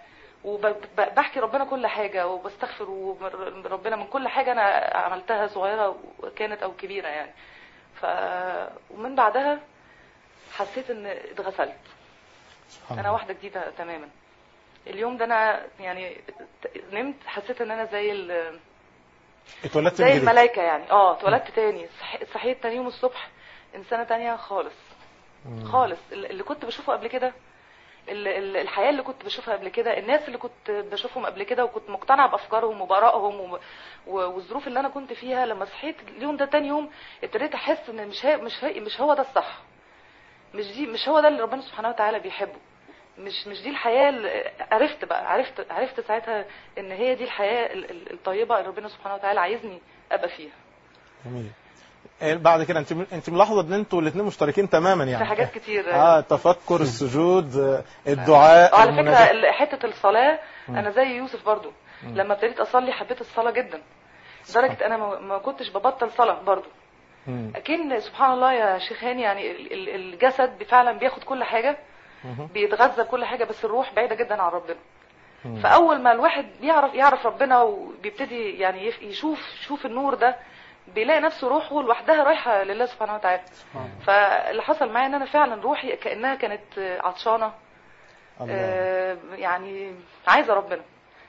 وبحكي ربنا كل حاجة وبستغفر ربنا من كل حاجة أنا عملتها صغيرة كانت أو كبيرة يعني ف ومن بعدها حسيت إن اتغسلت سبحان أنا الله واحدة جديدة تماما اليوم ده أنا يعني نمت حسيت إن أنا زي ال... اتولدت زي من جديد الملايكة يعني اه اتولدت تاني صح- صحيت تاني يوم الصبح إنسانة تانية خالص مم. خالص اللي كنت بشوفه قبل كده ال- ال- الحياة اللي كنت بشوفها قبل كده الناس اللي كنت بشوفهم قبل كده وكنت مقتنعة بأفكارهم وبآرائهم و- و- والظروف اللي أنا كنت فيها لما صحيت اليوم ده تاني يوم ابتديت أحس إن مش هي مش هي مش هو ده الصح مش دي مش هو ده اللي ربنا سبحانه وتعالى بيحبه مش مش دي الحياة اللي عرفت بقى عرفت عرفت ساعتها إن هي دي الحياة ال- ال- الطيبة اللي ربنا سبحانه وتعالى عايزني أبقى فيها جميل إيه بعد كده انت انت ملاحظه ان انتوا الاثنين مشتركين تماما يعني في حاجات كتير اه التفكر السجود آه، الدعاء وعلى المناجاة. فكرة ال- حتة الصلاة مم. أنا زي يوسف برضو مم. لما ابتديت أصلي حبيت الصلاة جدا لدرجة أنا ما- ما كنتش ببطل صلاة برضو مم. أكن سبحان الله يا شيخ هاني يعني ال- ال- الجسد فعلا بياخد كل حاجة مم. بيتغذى بكل حاجة بس الروح بعيدة جدا عن ربنا مم. فأول ما الواحد يعرف يعرف ربنا وبيبتدي يعني يف- يشوف يشوف النور ده بيلاقي نفسه روحه لوحدها رايحة لله سبحانه وتعالى فاللي حصل معايا ان انا فعلا روحي كانها كانت عطشانه الله آه، يعني عايزه ربنا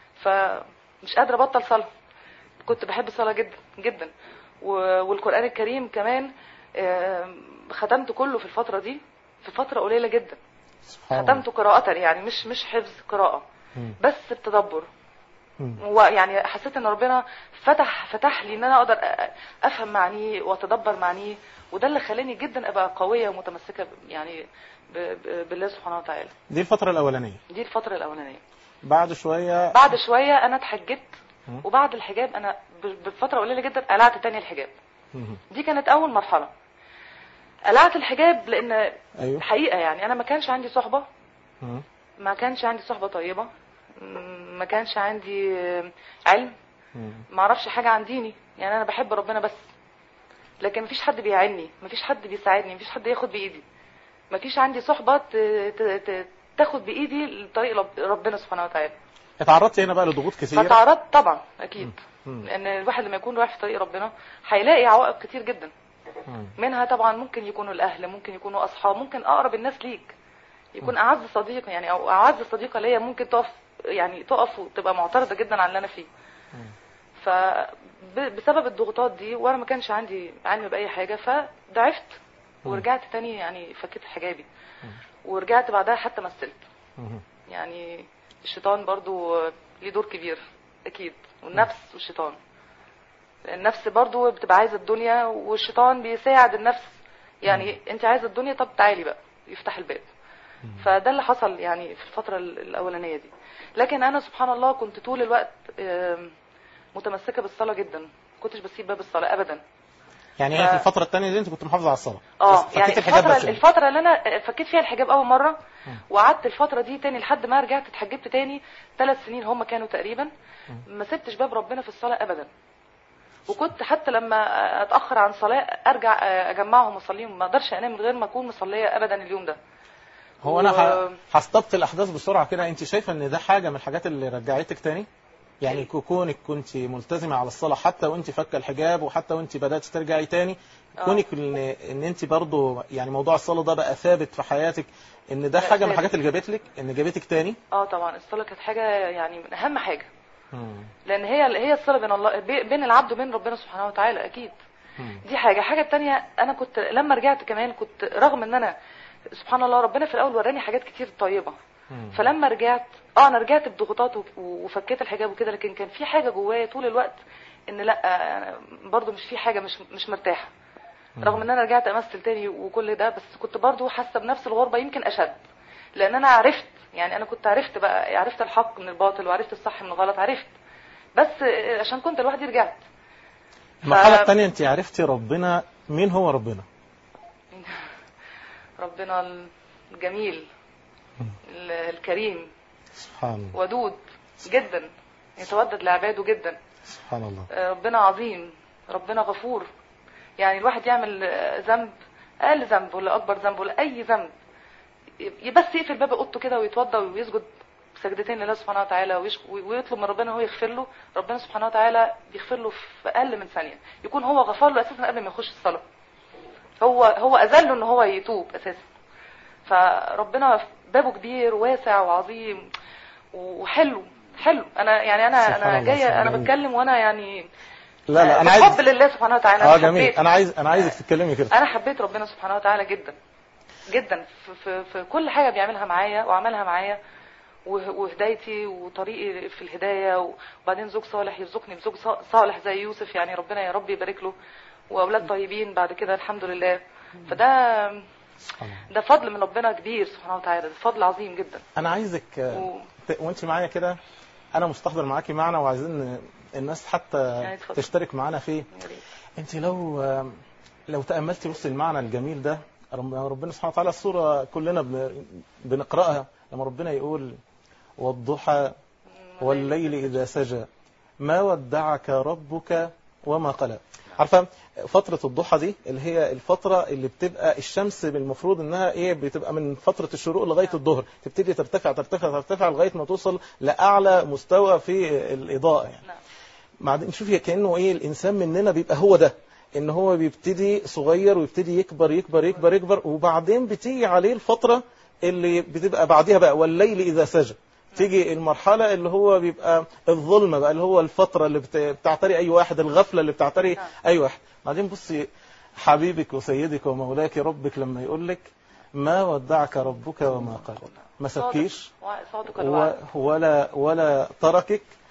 فمش قادره ابطل صلاه كنت بحب الصلاه جدا جدا و- والقران الكريم كمان آه، ختمته كله في الفتره دي في فتره قليله جدا سبحان الله ختمته قراءه يعني مش مش حفظ قراءه مم. بس بتدبر مم. ويعني حسيت ان ربنا فتح فتح لي ان انا اقدر أ- افهم معانيه واتدبر معانيه وده اللي خلاني جدا ابقى قويه ومتمسكه ب- يعني ب- ب- بالله سبحانه وتعالى دي الفترة الأولانية دي الفتره الاولانيه بعد شوية بعد شويه انا اتحجبت مم. وبعد الحجاب انا ب- بفتره قليله جدا قلعت تاني الحجاب مم. دي كانت اول مرحله قلعت الحجاب لان أيوه الحقيقه يعني انا ما كانش عندي صحبه مم. ما كانش عندي صحبه طيبه م- ما كانش عندي علم مم. ما اعرفش حاجه عن ديني يعني انا بحب ربنا بس لكن مفيش حد بيعيني مفيش حد بيساعدني مفيش حد ياخد بايدي مفيش عندي صحبه ت- ت- ت- تاخد بايدي لطريق رب- ربنا سبحانه وتعالى اتعرضت هنا بقى لضغوط كثيرة فتعرضت طبعا اكيد مم. لان الواحد لما يكون رايح في طريق ربنا هيلاقي عوائق كتير جدا مم. منها طبعا ممكن يكونوا الاهل ممكن يكونوا اصحاب ممكن اقرب الناس ليك يكون اعز صديق يعني او اعز صديقه ليا ممكن تقف يعني تقف وتبقى معترضه جدا على اللي انا فيه فبسبب الضغوطات دي وانا ما كانش عندي علم باي حاجه فضعفت ورجعت تاني يعني فكيت حجابي ورجعت بعدها حتى مثلت مم. يعني الشيطان برضو ليه دور كبير اكيد والنفس والشيطان النفس برضو بتبقى عايزه الدنيا والشيطان بيساعد النفس يعني انت عايزه الدنيا طب تعالي بقى يفتح الباب فده اللي حصل يعني في الفتره ال- الاولانيه دي لكن انا سبحان الله كنت طول الوقت آم، متمسكه بالصلاه جدا كنتش بسيب باب الصلاه ابدا يعني هي ف- في الفترة الثانية دي أنت كنت محافظة على الصلاة اه بس يعني فكيت الحجاب الفترة بس يعني. الفترة اللي انا فكيت فيها الحجاب اول مرة وقعدت الفترة دي تاني لحد ما رجعت اتحجبت تاني ثلاث سنين هم كانوا تقريبا ما سبتش باب ربنا في الصلاة ابدا وكنت حتى لما اتاخر عن صلاة ارجع اجمعهم واصليهم ما اقدرش انام من غير ما اكون مصلية ابدا اليوم ده هو أنا و- ه- هستبط الأحداث بسرعة كده أنت شايفة إن ده حاجة من الحاجات اللي رجعتك تاني يعني كو- كونك كنت ملتزمة على الصلاة حتى وانت فك الحجاب وحتى وانت بدأت ترجعي تاني آه. كونك ان, إن انت برضو يعني موضوع الصلاة ده بقى ثابت في حياتك ان ده لا، حاجة من ثابت. الحاجات اللي جابت لك ان جابتك تاني اه طبعا الصلاة كانت حاجة يعني من اهم حاجة مم. لان هي هي الصلة بين الله بي- بين العبد وبين ربنا سبحانه وتعالى اكيد مم. دي حاجة حاجة التانية انا كنت لما رجعت كمان كنت رغم ان انا سبحان الله ربنا في الاول وراني حاجات كتير طيبة مم. فلما رجعت اه انا رجعت بضغوطات و- وفكيت الحجاب وكده لكن كان في حاجة جوايا طول الوقت ان لا أنا برضو مش في حاجة مش مش مرتاحة رغم ان انا رجعت امثل تاني وكل ده بس كنت برضو حاسة بنفس الغربة يمكن اشد لان انا عرفت يعني انا كنت عرفت بقى عرفت الحق من الباطل وعرفت الصح من الغلط عرفت بس عشان كنت لوحدي رجعت المرحلة ف- الثانية انت عرفتي ربنا مين هو ربنا ربنا الجميل ال- الكريم سبحان الله ودود جدا يتودد لعباده جدا سبحان الله آه، ربنا عظيم ربنا غفور يعني الواحد يعمل آه، ذنب اقل ذنب ولا اكبر ذنب ولا اي ذنب ي- بس يقفل باب اوضته كده ويتوضا ويسجد سجدتين لله سبحانه وتعالى ويش- ويطلب من ربنا هو يغفر له ربنا سبحانه وتعالى بيغفر له في اقل من ثانيه يكون هو غفر له اساسا قبل ما يخش الصلاه هو هو اذل له ان هو يتوب اساسا فربنا بابه كبير واسع وعظيم وحلو حلو انا يعني انا سبحان انا الله، جايه سبحان انا الله. بتكلم وانا يعني لا لا انا بحب عايز لله سبحانه وتعالى اه أنا جميل حبيت انا عايز انا عايزك تتكلمي كده انا حبيت ربنا سبحانه وتعالى جدا جدا في, في, في كل حاجه بيعملها معايا وعملها معايا وه- وهدايتي وطريقي في الهدايه وبعدين زوج صالح يرزقني بزوج ص- صالح زي يوسف يعني ربنا يا رب يبارك له واولاد طيبين بعد كده الحمد لله فده سبحان الله ده فضل من ربنا كبير سبحانه وتعالى ده فضل عظيم جدا انا عايزك آه، و... ت- وانت معايا كده انا مستحضر معاكي معنا وعايزين الناس حتى يعني اتفضل. تشترك معانا فيه يا ريت. انت لو لو تاملتي بص المعنى الجميل ده رب- ربنا سبحانه وتعالى السوره كلنا بن- بنقراها لما ربنا يقول والضحى والليل اذا سجى ما ودعك ربك وما قلى عارفه فتره الضحى دي اللي هي الفتره اللي بتبقى الشمس المفروض انها ايه بتبقى من فتره الشروق لغايه الظهر تبتدي ترتفع ترتفع ترتفع لغايه ما توصل لاعلى مستوى في الاضاءه يعني نعم بعدين شوفي كانه ايه الانسان مننا بيبقى هو ده ان هو بيبتدي صغير ويبتدي يكبر يكبر يكبر يكبر وبعدين بتيجي عليه الفتره اللي بتبقى بعديها بقى والليل اذا سجى تيجي المرحله اللي هو بيبقى الظلمه بقى اللي هو الفتره اللي بت- بتعتري اي واحد الغفله اللي بتعتري نعم. اي واحد بعدين بصي حبيبك وسيدك ومولاك ربك لما يقول لك ما ودعك ربك وما قال ما صادق. سبكيش وع- صادق و- الوعد ولا ولا تركك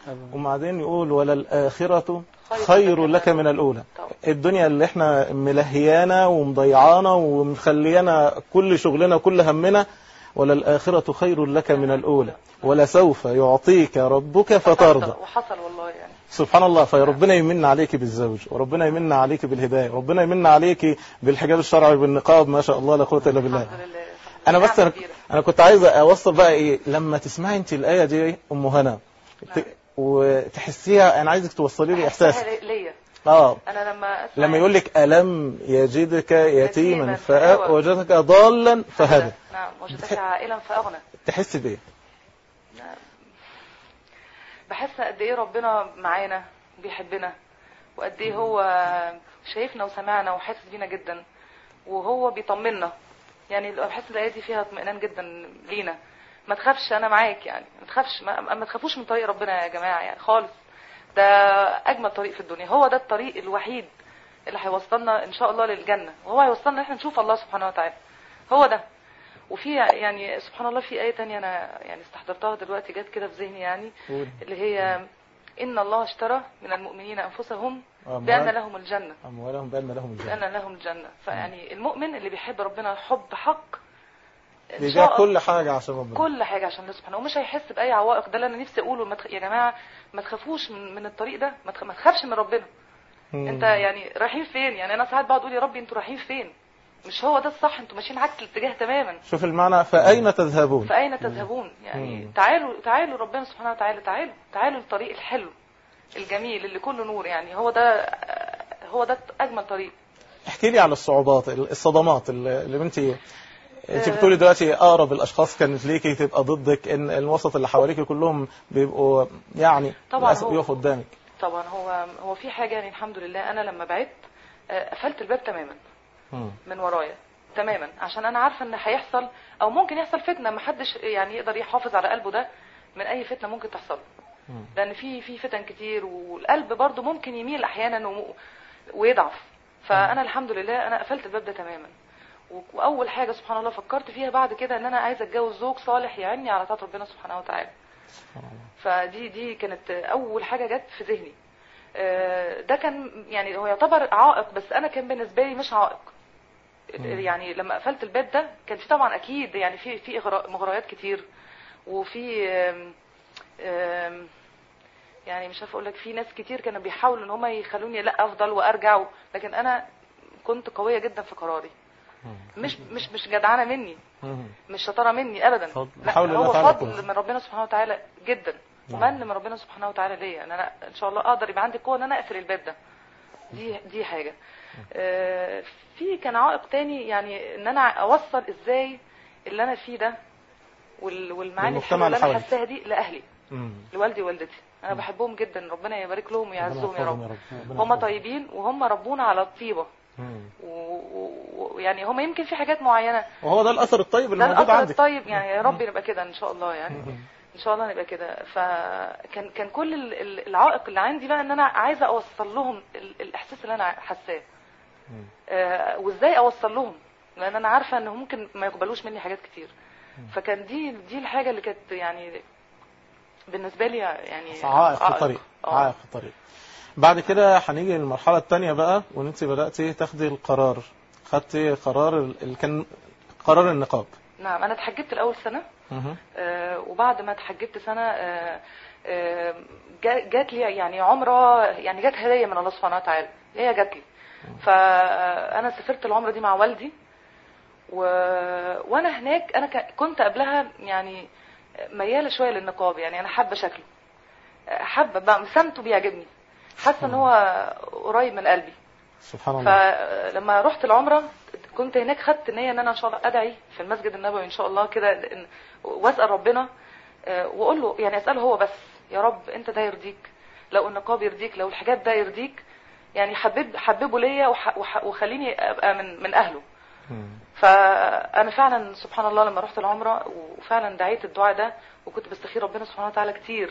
وبعدين يقول وللآخرة خير خير لك لك من الأولى طبعا. الدنيا اللي احنا ملهيانا ومضيعانا ومخليانا كل شغلنا وكل همنا وللآخرة خير لك من الأولى ولسوف يعطيك ربك فترضى وحصل والله يعني سبحان الله فربنا يمن عليك بالزوج وربنا يمن عليك بالهداية وربنا يمن عليك بالحجاب الشرعي بالنقاب ما شاء الله لا قوة إلا بالله الحمد لله انا بس نعمة أنا- كبيرة. انا كنت عايز اوصل بقى ايه لما تسمعي انت الايه دي ام هنا ت- وتحسيها انا عايزك توصلي لي احساسك أحسها ليا اه انا لما أسمع لما يقول لك الم يجدك يتيما يتيما فآوى. فوجدك ضالا فهدى نعم وجدك عائلا فاغنى تحس بايه بحس قد ايه ربنا معانا بيحبنا وقد ايه هو شايفنا وسمعنا وحاسس بينا جدا وهو بيطمنا يعني بحس الايه دي فيها اطمئنان جدا لينا ما تخافش انا معاك يعني ما تخافش ما, ما تخافوش من طريق ربنا يا جماعه يعني خالص ده اجمل طريق في الدنيا هو ده الطريق الوحيد اللي هيوصلنا ان شاء الله للجنه وهو هيوصلنا ان احنا نشوف الله سبحانه وتعالى هو ده وفي يعني سبحان الله في آية تانية أنا يعني استحضرتها دلوقتي جت كده في ذهني يعني قول. اللي هي إن الله اشترى من المؤمنين أنفسهم أموال. بأن لهم الجنة اموالهم بان لهم الجنه بأن لهم الجنة فيعني المؤمن اللي بيحب ربنا حب حق إن بيجاه شاء الله كل حاجه عشان ربنا كل حاجة عشان الله سبحانه ومش هيحس بأي عوائق ده اللي أنا نفسي أقوله ما تخ... يا جماعة ما تخافوش من, من الطريق ده ما, تخ... ما تخافش من ربنا مم. انت يعني رايحين فين يعني انا ساعات بقعد اقول يا ربي انتوا رايحين فين مش هو ده الصح انتوا ماشيين عكس الاتجاه تماما شوف المعنى فاين تذهبون فأين تذهبون يعني مم. تعالوا تعالوا ربنا سبحانه وتعالى تعالوا تعالوا الطريق الحلو الجميل اللي كله نور يعني هو ده هو ده أجمل طريق احكي لي على الصعوبات الصدمات اللي اللي انت انت بتقولي دلوقتي اقرب الاشخاص كانت ليكي تبقى ضدك ان الوسط اللي حواليكي كلهم بيبقوا يعني طبعاً للأسف هو- بيقفوا قدامك طبعا هو هو في حاجة يعني الحمد لله أنا لما بعدت آه، قفلت الباب تماما مم. من ورايا تماما عشان أنا عارفة إن هيحصل أو ممكن يحصل فتنة محدش يعني يقدر يحافظ على قلبه ده من أي فتنة ممكن تحصل مم. لان في في فتن كتير والقلب برضو ممكن يميل احيانا و- ويضعف فانا الحمد لله انا قفلت الباب ده تماما و- واول حاجه سبحان الله فكرت فيها بعد كده ان انا عايزه اتجوز زوج صالح يعني على طاعه ربنا سبحانه وتعالى فدي دي كانت اول حاجه جت في ذهني آه، ده كان يعني هو يعتبر عائق بس انا كان بالنسبه لي مش عائق يعني لما قفلت الباب ده كان في طبعا اكيد يعني في في إغراء- مغريات كتير وفي آم، آم، يعني مش عارفه اقول لك في ناس كتير كانوا بيحاولوا ان هم يخلوني لا افضل وارجع و... لكن انا كنت قويه جدا في قراري مش مش مش جدعانه مني مم. مش شطاره مني ابدا فضل. لا حول الله هو تعالى فضل قوة. من ربنا سبحانه وتعالى جدا ومن من ربنا سبحانه وتعالى ليا ان انا ان شاء الله اقدر يبقى عندي قوه ان انا اقفل الباب ده دي دي حاجه آه، في كان عائق تاني يعني ان انا اوصل ازاي اللي انا فيه ده وال- والمعاني للمجتمع الحلوه اللي اللي انا حواليك. حاساها دي لاهلي مم. لوالدي ووالدتي انا بحبهم جدا ربنا يبارك لهم ويعزهم يا ربنا رب يحفظهم ربنا هم يحفظهم. طيبين وهم ربونا على الطيبه مم. ويعني هم يمكن في حاجات معينه وهو ده الاثر الطيب اللي ده موجود الاثر عندك الطيب يعني يا رب نبقى كده ان شاء الله يعني ان شاء الله نبقى كده فكان كان كل ال- ال- العائق اللي عندي بقى ان انا عايزه اوصل لهم ال- الاحساس اللي انا حاساه آه، وازاي اوصل لهم لان انا عارفه ان ممكن ما يقبلوش مني حاجات كتير فكان دي دي الحاجه اللي كانت يعني بالنسبه لي يعني عائق في الطريق آه. عائق في الطريق بعد كده هنيجي للمرحلة الثانية بقى وان انت بدأتي تاخدي القرار خدتي قرار ال- ال- كان قرار النقاب نعم انا اتحجبت الاول سنه مهم. آه، وبعد ما اتحجبت سنه آه، آه، جا- جات لي يعني عمره يعني جات هديه من الله سبحانه وتعالى هي جات لي فانا سافرت العمره دي مع والدي و... وانا هناك انا ك... كنت قبلها يعني مياله شويه للنقاب يعني انا حابه شكله حابه بقى سمته بيعجبني حاسه ان هو قريب من قلبي سبحان الله فلما رحت العمره كنت هناك خدت نيه ان انا ان شاء الله ادعي في المسجد النبوي ان شاء الله كده إن- واسال ربنا آه، واقول له يعني اساله هو بس يا رب انت ده يرضيك لو النقاب يرضيك لو الحجاب ده يرضيك يعني حبب حببه ليا وح- وح- وخليني ابقى من من اهله مم. فانا فعلا سبحان الله لما رحت العمره وفعلا دعيت الدعاء ده وكنت بستخير ربنا سبحانه وتعالى كتير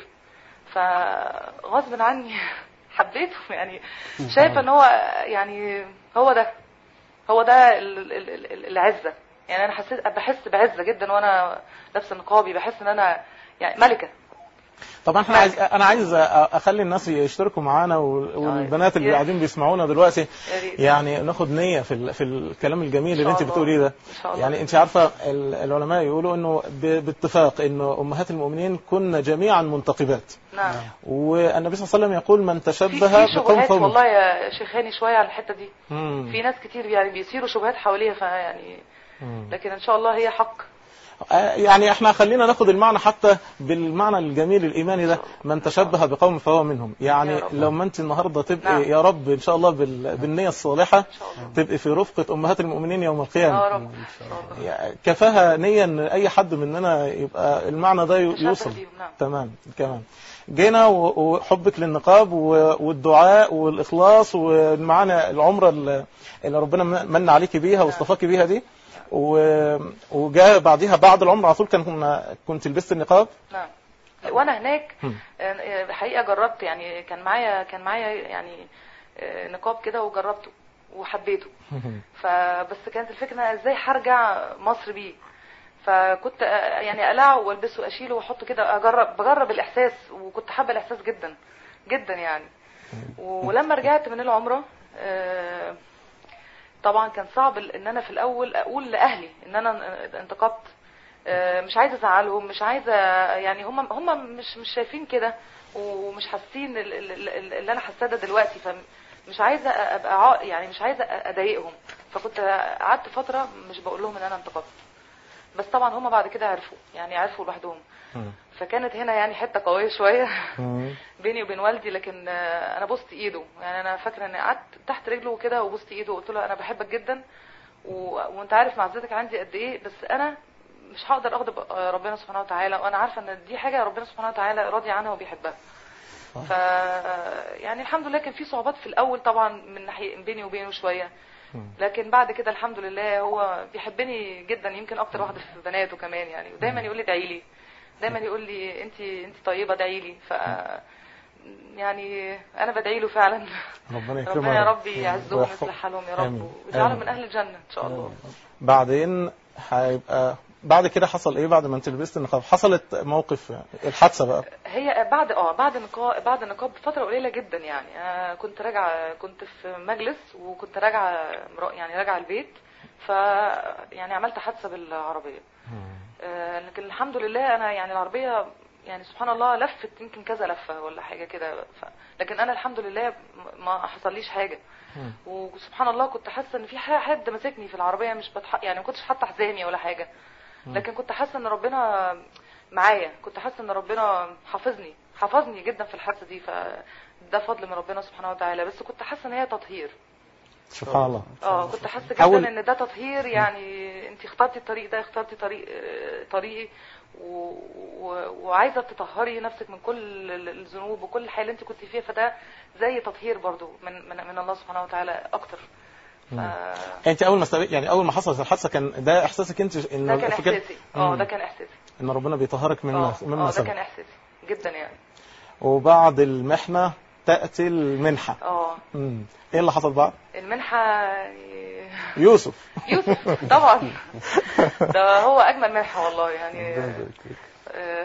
فغصب عني حبيته يعني شايفه ان هو يعني هو ده هو ده ال- ال- ال- العزه يعني انا حسيت بحس بعزه جدا وانا لابسه نقابي بحس ان انا يعني ملكه طبعا احنا عايز انا عايز اخلي الناس يشتركوا معانا وال- والبنات اللي يا قاعدين بيسمعونا دلوقتي يا ريت. يعني ناخد نية في ال- في الكلام الجميل اللي شاء انت الله. بتقوليه ده إن شاء الله. يعني انت عارفه ال- العلماء يقولوا انه ب- باتفاق انه امهات المؤمنين كن جميعا منتقبات نعم والنبي صلى الله عليه وسلم يقول من في تشبه في بقوم شبهات فهو والله يا شيخاني شويه على الحته دي مم. في ناس كتير يعني بيصيروا شبهات حواليها فيعني مم. لكن ان شاء الله هي حق آه، يعني احنا خلينا ناخد المعنى حتى بالمعنى الجميل الايماني ده من تشبه بقوم فهو منهم يعني يا رب. لما انت النهارده تبقي نعم. يا رب ان شاء الله بال- بالنية الصالحة ان شاء الله تبقي في رفقة امهات المؤمنين يوم القيامة يا رب ان شاء الله يعني كفاها نية ان اي حد مننا يبقى المعنى ده ي- تشبه يوصل بيهم، نعم. تمام كمان جينا و- وحبك للنقاب و- والدعاء والاخلاص ومعانا العمره اللي اللي ربنا من عليكي بيها واصطفاكي بيها دي و- وجاء بعديها بعد العمره على طول كان كنا كنت لبست النقاب نعم وانا هناك مم. آه، حقيقه جربت يعني كان معايا كان معايا يعني آه، نقاب كده وجربته وحبيته فبس كانت الفكره أنا ازاي هرجع مصر بيه فكنت آه، يعني اقلعه والبسه واشيله واحطه كده اجرب بجرب الاحساس وكنت حابه الاحساس جدا جدا يعني ولما رجعت من العمره آه، طبعا كان صعب ان انا في الاول اقول لاهلي ان انا انتقبت آه، مش عايزه ازعلهم مش عايزه يعني هم هم مش مش شايفين كده ومش حاسين ال- ال- ال- اللي انا حاساه ده دلوقتي فمش عايزه ابقى عا- يعني مش عايزه اضايقهم فكنت قعدت فتره مش بقول لهم ان انا انتقبت بس طبعا هم بعد كده عرفوا يعني عرفوا لوحدهم فكانت هنا يعني حته قويه شويه بيني وبين والدي لكن آه، انا بوست ايده يعني انا فاكره اني قعدت تحت رجله كده وبوست ايده وقلت له انا بحبك جدا و... وانت عارف معزتك عندي قد ايه بس انا مش هقدر اغضب آه، ربنا سبحانه وتعالى وانا عارفه ان دي حاجه ربنا سبحانه وتعالى راضي عنها وبيحبها ف يعني الحمد لله كان في صعوبات في الاول طبعا من ناحيه بيني وبينه شويه لكن بعد كده الحمد لله هو بيحبني جدا يمكن اكتر واحده في بناته كمان يعني ودايما يقول لي ادعي لي دايما يقول لي انت انت طيبه ادعي لي ف يعني انا بدعي له فعلا ربنا يكرمه ربنا يا رب يعزهم ويحفظ- ويصلح حالهم يا آمين. رب ويجعلهم آمين. من اهل الجنه ان شاء الله بعدين هيبقى بعد كده حصل ايه بعد ما انت لبست النقاب حصلت موقف الحادثه بقى هي بعد اه بعد النقاب بعد النقاب بفتره قليله جدا يعني آه كنت راجعه كنت في مجلس وكنت راجعه مرا- يعني راجعه البيت ف يعني عملت حادثه بالعربيه آه لكن الحمد لله انا يعني العربيه يعني سبحان الله لفت يمكن كذا لفه ولا حاجه كده ف... لكن انا الحمد لله م- ما حصليش حاجه وسبحان الله كنت حاسه ان في ح- حد ماسكني في العربيه مش بتح... يعني ما كنتش حاطه حزامي ولا حاجه لكن كنت حاسه ان ربنا معايا كنت حاسه ان ربنا حافظني حفظني جدا في الحادثه دي فده فضل من ربنا سبحانه وتعالى بس كنت حاسه ان هي تطهير سبحان الله اه كنت حاسه أول- جدا ان ده تطهير يعني انت اخترتي الطريق ده اخترتي طريق آه، طريقي و... و... وعايزه تطهري نفسك من كل ال- الذنوب وكل الحياه اللي انت كنت فيها فده زي تطهير برضو من من, من الله سبحانه وتعالى اكتر ف... انت اول ما استوي... يعني اول ما حصلت الحادثه كان ده احساسك انت ان ده كان فكرة- احساسي اه مم. ده كان احساسي ان ربنا بيطهرك مما اه مما اه ده سبق كان احساسي جدا يعني وبعد المحنه تاتي المنحه اه مم. ايه اللي حصل بعد المنحه يعني يوسف يوسف طبعا ده هو اجمل منحه والله يعني آه،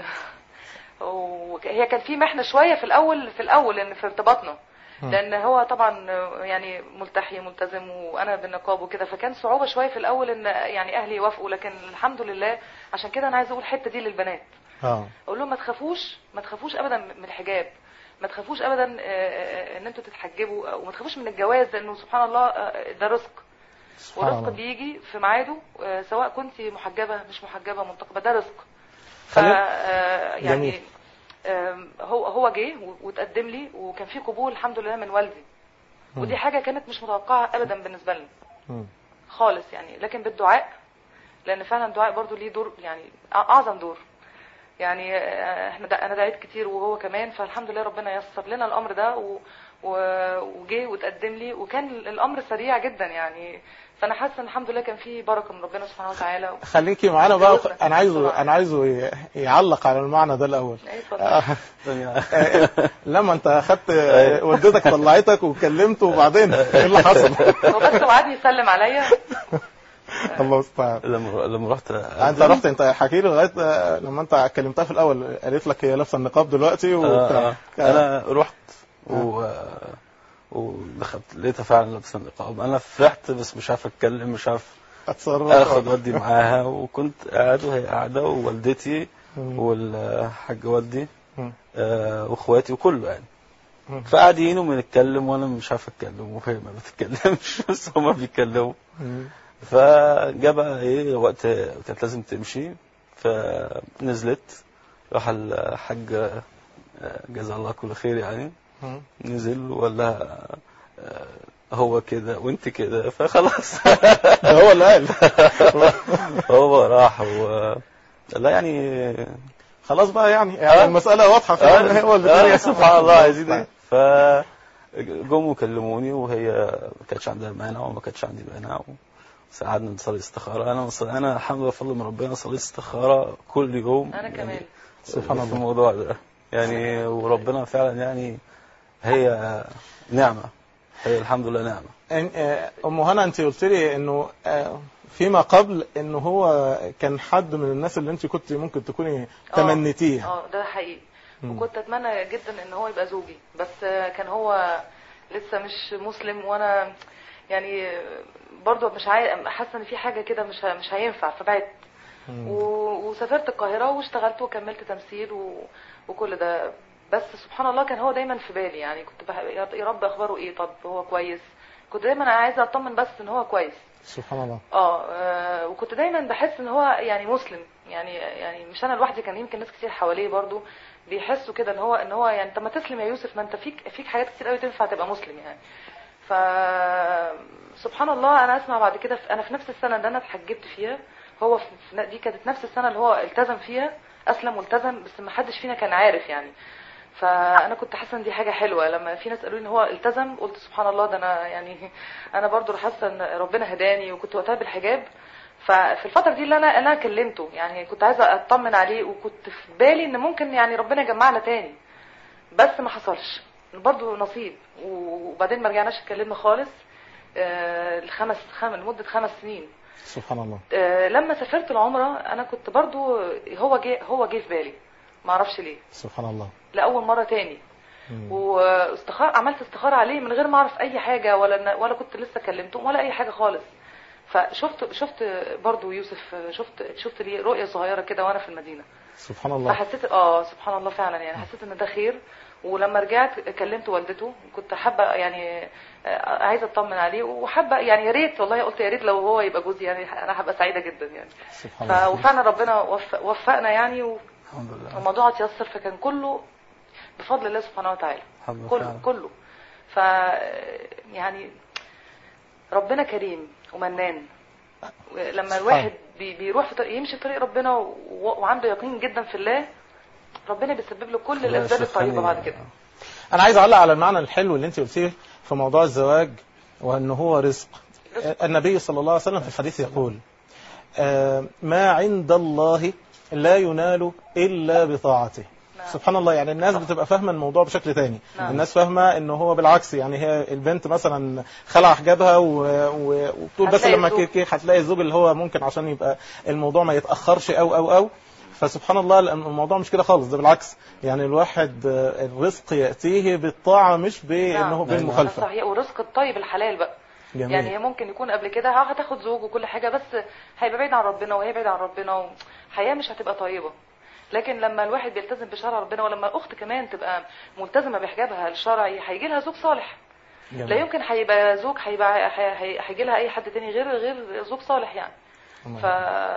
وهي كان في محنه شويه في الاول في الاول ان في ارتباطنا لان هو طبعا يعني ملتحي ملتزم وانا بالنقاب وكده فكان صعوبه شويه في الاول ان يعني اهلي يوافقوا لكن الحمد لله عشان كده انا عايزه اقول الحته دي للبنات اه اقول لهم ما تخافوش ما تخافوش ابدا من الحجاب ما تخافوش ابدا آه، آه، ان انتوا تتحجبوا وما تخافوش من الجواز لانه سبحان الله آه، ده رزق سبحان والرزق الله بيجي في ميعاده آه، سواء كنت محجبه مش محجبه منتقبه ده رزق ف خلي- آه، يعني جميل. آم، هو هو جه و- وتقدم لي وكان في قبول الحمد لله من والدي ودي حاجه كانت مش متوقعه ابدا بالنسبه لنا مم. خالص يعني لكن بالدعاء لان فعلا الدعاء برضو ليه دور يعني أع- اعظم دور يعني آه، احنا دا انا دعيت كتير وهو كمان فالحمد لله ربنا يسر لنا الامر ده و و- وجه وتقدم لي وكان الامر سريع جدا يعني فانا حاسه ان الحمد لله كان في بركه من ربنا سبحانه وتعالى خليكي معانا بقى اتجوزنا. انا عايزه بسرعة. انا عايزه ي- يعلق على المعنى ده الاول أي اتفضل. آه، آه، لما انت اخدت آه، والدتك طلعتك وكلمته وبعدين ايه اللي حصل هو بس وعدني يسلم عليا الله المستعان لما لما رحت انت رحت انت حكي لي لغايه آه، لما انت كلمتها في الاول قالت لك هي لابسه النقاب دلوقتي آه وبتاع آه. انا رحت و ودخلت لقيتها فعلا لابسه النقاب انا فرحت بس مش عارف اتكلم مش عارف اتصرف اخد ودي معاها وكنت قاعد وهي قاعده ووالدتي مم. والحاج والدي مم. آه، واخواتي وكله يعني مم. فقاعدين وبنتكلم وانا مش عارف اتكلم وهي ما بتتكلمش بس هما بيتكلموا مم. فجاء بقى ايه وقت كانت لازم تمشي فنزلت راح الحاج آه، جزاه الله كل خير يعني مم. نزل وقال لها آه، هو كده وانت كده فخلاص ده هو اللي قال هو راح و... لا يعني خلاص بقى يعني يعني آه. المساله واضحه فعلا هو اللي آه سبحان الله عايزين ايه ف جم وكلموني وهي ما كانتش عندها مانع وما كانتش عندي مانع قعدنا نصلي استخاره انا مصلي انا الحمد لله بفضل من ربنا صليت استخاره كل يوم انا كمان يعني سبحان في الله الموضوع ده يعني وربنا فعلا يعني هي نعمه هي الحمد لله نعمه إن- آه، ام هنا انت قلت لي انه آه، فيما قبل انه هو كان حد من الناس اللي انت كنت ممكن تكوني تمنيتيه اه ده حقيقي مم. وكنت اتمنى جدا ان هو يبقى زوجي بس آه، كان هو لسه مش مسلم وانا يعني آه، برضه مش عاي... حاسه ان في حاجه كده مش ه- مش هينفع فبعدت مم. و... وسافرت القاهره واشتغلت وكملت تمثيل و... وكل ده بس سبحان الله كان هو دايما في بالي يعني كنت بح... يا يا رب اخباره ايه طب هو كويس كنت دايما عايزه اطمن بس ان هو كويس سبحان الله اه آه، وكنت دايما بحس ان هو يعني مسلم يعني يعني مش انا لوحدي كان يمكن ناس كتير حواليه برضو بيحسوا كده ان هو ان هو يعني طب ما تسلم يا يوسف ما انت فيك فيك حاجات كتير قوي تنفع تبقى مسلم يعني ف سبحان الله انا اسمع بعد كده في- انا في نفس السنه اللي انا اتحجبت فيها هو في في- دي كانت نفس السنه اللي هو التزم فيها اسلم والتزم بس ما حدش فينا كان عارف يعني فانا كنت حاسه ان دي حاجه حلوه لما في ناس قالوا لي ان هو التزم قلت سبحان الله ده انا يعني انا برضو حاسه ان ربنا هداني وكنت وقتها بالحجاب ففي الفتره دي اللي انا انا كلمته يعني كنت عايزه اطمن عليه وكنت في بالي ان ممكن يعني ربنا يجمعنا تاني بس ما حصلش برضو نصيب وبعدين ما رجعناش اتكلمنا خالص آه، الخمس خم لمده خمس سنين سبحان الله آه، لما سافرت العمره انا كنت برضو هو جه هو جه في بالي ما اعرفش ليه سبحان الله لاول مره تاني مم. واستخار عملت استخاره عليه من غير ما اعرف اي حاجه ولا ولا كنت لسه كلمته ولا اي حاجه خالص فشفت شفت برضو يوسف شفت شفت لي رؤيه صغيره كده وانا في المدينه سبحان الله فحسيت اه سبحان الله فعلا يعني حسيت ان ده خير ولما رجعت كلمت والدته كنت حابه يعني آه، عايزه اطمن عليه وحابه يعني يا ريت والله قلت يا ريت لو هو يبقى جوزي يعني انا هبقى سعيده جدا يعني سبحان ف- الله وفعلا ربنا وفق وفقنا يعني و- الحمد لله والموضوع اتيسر فكان كله بفضل الله سبحانه وتعالى الحمد لله كله فعلا. كله ف يعني ربنا كريم ومنان لما سبحان. الواحد بي- بيروح في طريق يمشي في طريق ربنا و- وعنده يقين جدا في الله ربنا بيسبب له كل الله الاسباب يشفعني. الطيبه بعد كده انا عايز اعلق على المعنى الحلو اللي انت قلتيه في موضوع الزواج وان هو رزق النبي صلى الله عليه وسلم في الحديث يقول آه، ما عند الله لا ينال الا بطاعته نعم. سبحان الله يعني الناس بتبقى فاهمه الموضوع بشكل تاني نعم. الناس فاهمه ان هو بالعكس يعني هي البنت مثلا خلع حجابها و... و... وبتقول بس هتلاقي لما الزوج. كي... كي هتلاقي الزوج اللي هو ممكن عشان يبقى الموضوع ما يتاخرش او او او فسبحان الله الموضوع مش كده خالص ده بالعكس يعني الواحد آه، الرزق ياتيه بالطاعه مش بانه نعم. بالمخالفه صحيح والرزق الطيب الحلال بقى جميل. يعني هي ممكن يكون قبل كده اه هتاخد زوج وكل حاجه بس هيبقى بعيد عن ربنا وهي بعيد عن ربنا وحياه مش هتبقى طيبه لكن لما الواحد بيلتزم بشرع ربنا ولما الاخت كمان تبقى ملتزمه بحجابها الشرعي هيجي لها زوج صالح جميل. لا يمكن هيبقى زوج هيبقى هيجي لها اي حد تاني غير غير زوج صالح يعني ف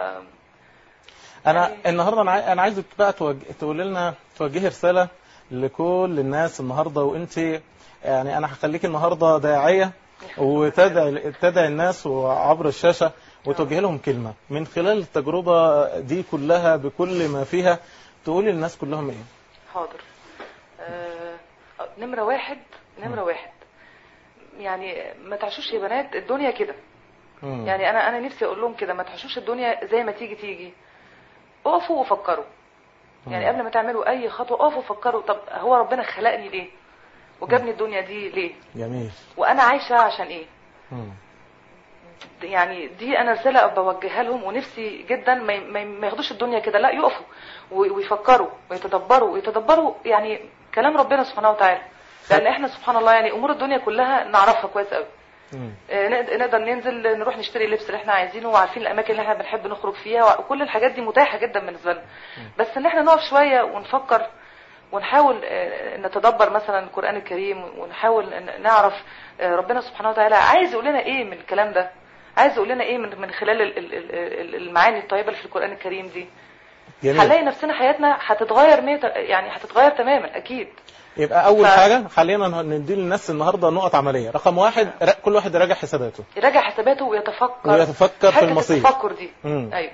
انا يعني- النهارده انا عاي- انا عايزك بقى توج... تقول لنا توجهي رساله لكل الناس النهارده وانت يعني انا هخليك النهارده داعيه وتدعي تدعي الناس عبر الشاشه وتوجه لهم كلمه من خلال التجربه دي كلها بكل ما فيها تقولي للناس كلهم ايه؟ حاضر آه، نمرة واحد نمرة واحد يعني ما تعيشوش يا بنات الدنيا كده مم. يعني انا انا نفسي اقول لهم كده ما تعيشوش الدنيا زي ما تيجي تيجي اقفوا وفكروا يعني مم. قبل ما تعملوا اي خطوه اقفوا وفكروا طب هو ربنا خلقني ليه وجابني الدنيا دي ليه جميل وانا عايشه عشان ايه مم. يعني دي انا رساله بوجهها لهم ونفسي جدا ما ي- ما ي- ما ياخدوش الدنيا كده لا يقفوا و- ويفكروا ويتدبروا ويتدبروا يعني كلام ربنا سبحانه وتعالى لان احنا سبحان الله يعني امور الدنيا كلها نعرفها كويس قوي مم. آه، نقد- نقدر ننزل نروح نشتري اللبس اللي احنا عايزينه وعارفين الاماكن اللي احنا بنحب نخرج فيها وكل الحاجات دي متاحه جدا بالنسبه لنا بس ان احنا نقف شويه ونفكر ونحاول آه، نتدبر مثلا القران الكريم ونحاول ن- نعرف آه، ربنا سبحانه وتعالى عايز يقول لنا ايه من الكلام ده عايز يقول لنا ايه من من خلال ال- ال- ال- المعاني الطيبه اللي في القران الكريم دي جميل هنلاقي نفسنا حياتنا هتتغير مية يعني هتتغير تماما اكيد يبقى اول ف- حاجه خلينا ندي للناس النهارده نقط عمليه رقم واحد را- كل واحد يراجع حساباته يراجع حساباته ويتفكر ويتفكر في حتة المصير. التفكر دي مم. ايوه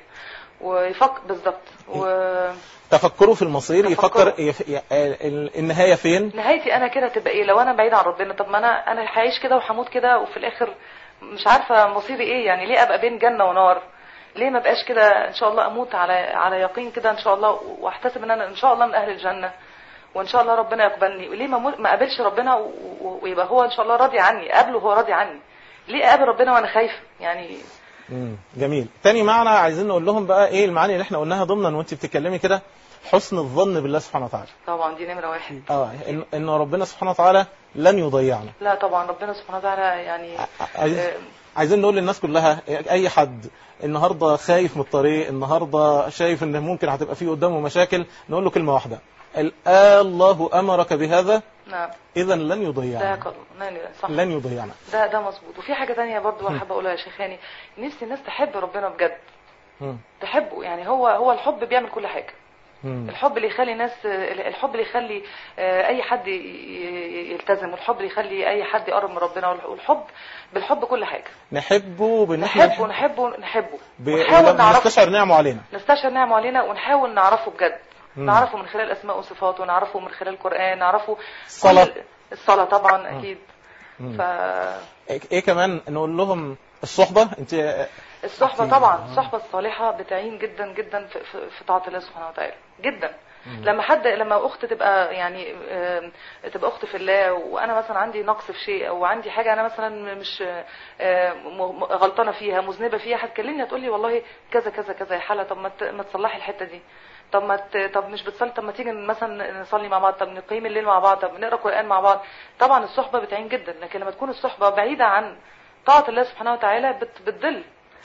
ويفكر بالظبط ونهايتي تفكروا في المصير تفكروا. يفكر يف... ي- ال- النهايه فين انا كده تبقى ايه لو انا بعيد عن ربنا طب ما انا انا هعيش كده وهموت كده وفي الاخر مش عارفه مصيري ايه يعني ليه ابقى بين جنه ونار ليه ما بقاش كده ان شاء الله اموت على على يقين كده ان شاء الله واحتسب ان انا ان شاء الله من اهل الجنه وان شاء الله ربنا يقبلني وليه ما مو- ما اقابلش ربنا و- و- ويبقى هو ان شاء الله راضي عني قابله وهو راضي عني ليه اقابل ربنا وانا خايفه يعني مم. جميل تاني معنى عايزين نقول لهم بقى ايه المعاني اللي احنا قلناها ضمنا وانت بتتكلمي كده حسن الظن بالله سبحانه وتعالى طبعا دي نمره واحد اه ان, إن ربنا سبحانه وتعالى لن يضيعنا لا طبعا ربنا سبحانه وتعالى يعني عايز... آه، عايزين نقول للناس كلها اي حد النهارده خايف من الطريق النهارده شايف ان ممكن هتبقى فيه قدامه مشاكل نقول له كلمه واحده ال- آه الله امرك بهذا نعم اذا لن ده يضيعنا قل- نعم، صح لن يضيعنا ده ده مظبوط وفي حاجه تانية برضو حابه اقولها يا شيخاني نفسي الناس تحب ربنا بجد مم. تحبه يعني هو هو الحب بيعمل كل حاجه مم. الحب اللي يخلي ناس الحب اللي يخلي آه، اي حد ي- ي- يلتزم والحب اللي يخلي اي حد يقرب من ربنا والحب بالحب كل حاجه نحبه بان احنا نحبه نحبه نحبه ب... ونحاول ولما نعرفه نستشعر نعمه علينا نستشعر نعمه علينا ونحاول نعرفه بجد مم. نعرفه من خلال اسماء وصفاته نعرفه من خلال القران نعرفه الصلاة. كل- الصلاه طبعا اكيد مم. ف ايه إيه كمان نقول لهم الصحبه انت الصحبة أكيد. طبعا آه. الصحبة الصالحة بتعين جدا جدا في, في, في طاعة الله سبحانه وتعالى جدا لما حد لما اخت تبقى يعني آم، تبقى اخت في الله وانا مثلا عندي نقص في شيء او عندي حاجه انا مثلا مش آه، م- م- غلطانه فيها مذنبه فيها هتكلمني هتقول لي والله كذا كذا كذا يا حلا طب ما ت- ما تصلحي الحته دي طب ما ت- طب مش بتصلي طب ما تيجي مثلا نصلي مع بعض طب نقيم الليل مع بعض طب نقرا قران مع بعض طبعا الصحبه بتعين جدا لكن لما تكون الصحبه بعيده عن طاعه الله سبحانه وتعالى بت- بتضل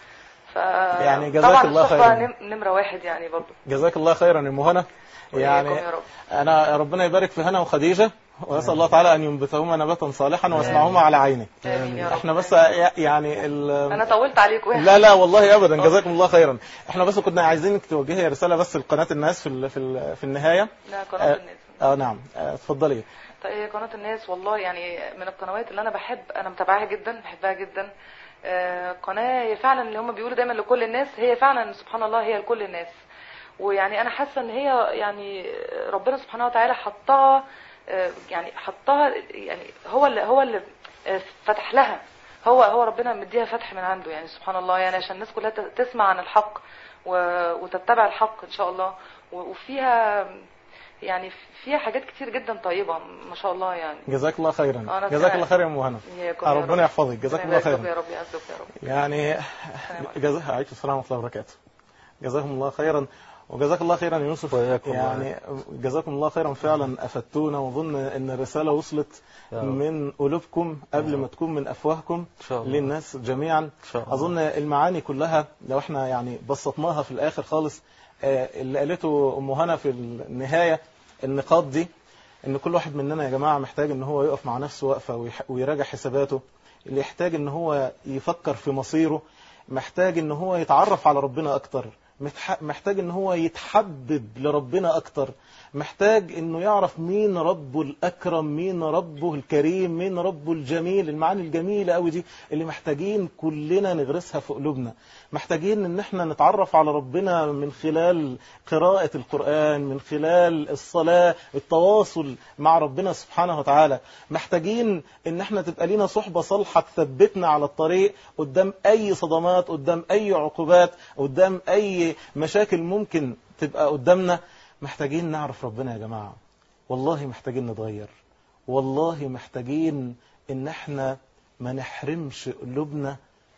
ف يعني جزاك طبعا الله الصحبه خيراً. نم- نمره واحد يعني برضه جزاك الله خيرا يا ام هنا يعني وإياكم يا رب. انا ربنا يبارك في هنا وخديجه واسال الله تعالى ان ينبتهما نباتا صالحا ويصنعهما على عينه آمين يا رب. احنا بس يعني ال... انا طولت عليكم لا لا والله ابدا جزاكم الله خيرا احنا بس كنا عايزينك توجهي رساله بس لقناه الناس في ال... في ال... في النهايه لا قناه الناس اه نعم آه، اتفضلي طيب هي قناة الناس والله يعني من القنوات اللي أنا بحب أنا متابعاها جدا بحبها جدا آه، قناة هي فعلا اللي هم بيقولوا دايما لكل الناس هي فعلا سبحان الله هي لكل الناس ويعني أنا حاسة إن هي يعني ربنا سبحانه وتعالى حطها آه، يعني حطها يعني هو اللي هو اللي آه، فتح لها هو هو ربنا مديها فتح من عنده يعني سبحان الله يعني عشان الناس كلها ت- تسمع عن الحق و- وتتبع الحق إن شاء الله و- وفيها يعني فيها حاجات كتير جدا طيبة ما شاء الله يعني جزاك الله خيرا أنا جزاك سمعت. الله خير يا ام هنا إياكم يا ربنا رب. يحفظك جزاك الله ربنا يبارك خيرا يا رب يعزك يا رب يعني عليكم. جزاك عليكم السلام ورحمه الله وبركاته جزاكم الله خيرا وجزاك الله خيرا يا يوسف وإياكم. يعني جزاكم الله خيرا فعلا افدتونا وظن ان الرساله وصلت يا رب. من قلوبكم قبل ما تكون من افواهكم إن شاء الله. للناس جميعا إن شاء الله. اظن المعاني كلها لو احنا يعني بسطناها في الاخر خالص آه، اللي قالته ام هنا في النهايه النقاط دي ان كل واحد مننا يا جماعه محتاج ان هو يقف مع نفسه وقفه ويح- ويراجع حساباته اللي يحتاج ان هو يفكر في مصيره محتاج ان هو يتعرف على ربنا اكتر متح- محتاج ان هو يتحبب لربنا اكتر محتاج انه يعرف مين ربه الاكرم مين ربه الكريم مين ربه الجميل المعاني الجميله قوي دي اللي محتاجين كلنا نغرسها في قلوبنا محتاجين ان احنا نتعرف على ربنا من خلال قراءة القرآن من خلال الصلاة التواصل مع ربنا سبحانه وتعالى محتاجين ان احنا تبقى لينا صحبة صالحة تثبتنا على الطريق قدام اي صدمات قدام اي عقوبات قدام اي مشاكل ممكن تبقى قدامنا محتاجين نعرف ربنا يا جماعة والله محتاجين نتغير والله محتاجين ان احنا ما نحرمش قلوبنا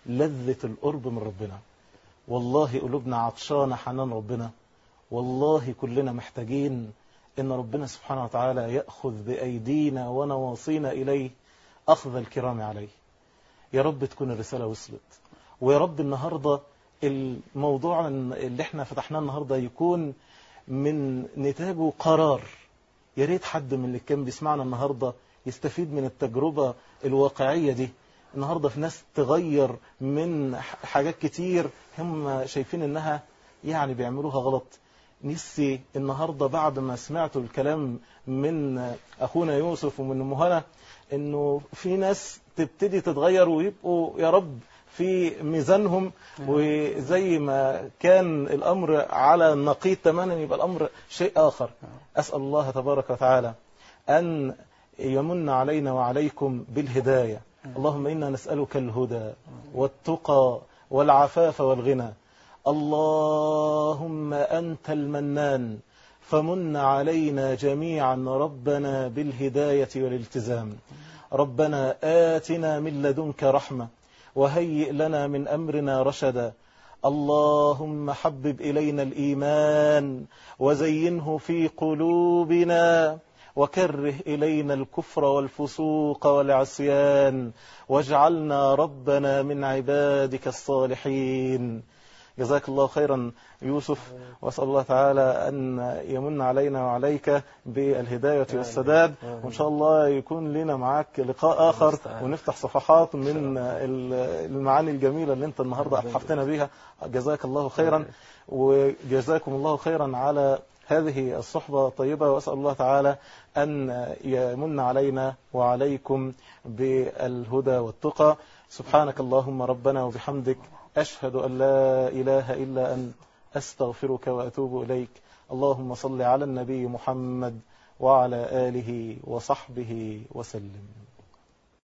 لذة القرب من ربنا والله قلوبنا عطشانة حنان ربنا والله كلنا محتاجين ان ربنا سبحانه وتعالى يأخذ بأيدينا ونواصينا إليه أخذ الكرام عليه يا رب تكون الرسالة وصلت ويا رب النهاردة الموضوع اللي احنا فتحناه النهاردة يكون من نتاجه قرار يا ريت حد من اللي كان بيسمعنا النهاردة يستفيد من التجربة الواقعية دي النهاردة في ناس تغير من حاجات كتير هم شايفين انها يعني بيعملوها غلط نفسي النهاردة بعد ما سمعتوا الكلام من أخونا يوسف ومن أم هنا إنه في ناس تبتدي تتغير ويبقوا يا رب في ميزانهم وزي ما كان الأمر على النقيض تماما يبقى الأمر شيء آخر أسأل الله تبارك وتعالى أن يمن علينا وعليكم بالهداية اللهم إنا نسألك الهدى والتقى والعفاف والغنى اللهم أنت المنان فمن علينا جميعا ربنا بالهداية والالتزام ربنا آتنا من لدنك رحمة وهيئ لنا من أمرنا رشدا اللهم حبب إلينا الإيمان وزينه في قلوبنا وكره إلينا الكفر والفسوق والعصيان واجعلنا ربنا من عبادك الصالحين جزاك الله خيرا يوسف وأسأل الله تعالى أن يمن علينا وعليك بالهداية والسداد وإن شاء الله يكون لنا معاك لقاء آخر ونفتح صفحات من المعاني الجميلة اللي أنت النهاردة أتحفتنا بها جزاك الله خيرا وجزاكم الله خيرا على هذه الصحبة الطيبة وأسأل الله تعالى أن يمن علينا وعليكم بالهدى والتقى سبحانك اللهم ربنا وبحمدك أشهد أن لا إله إلا أن أستغفرك وأتوب إليك اللهم صل على النبي محمد وعلى آله وصحبه وسلم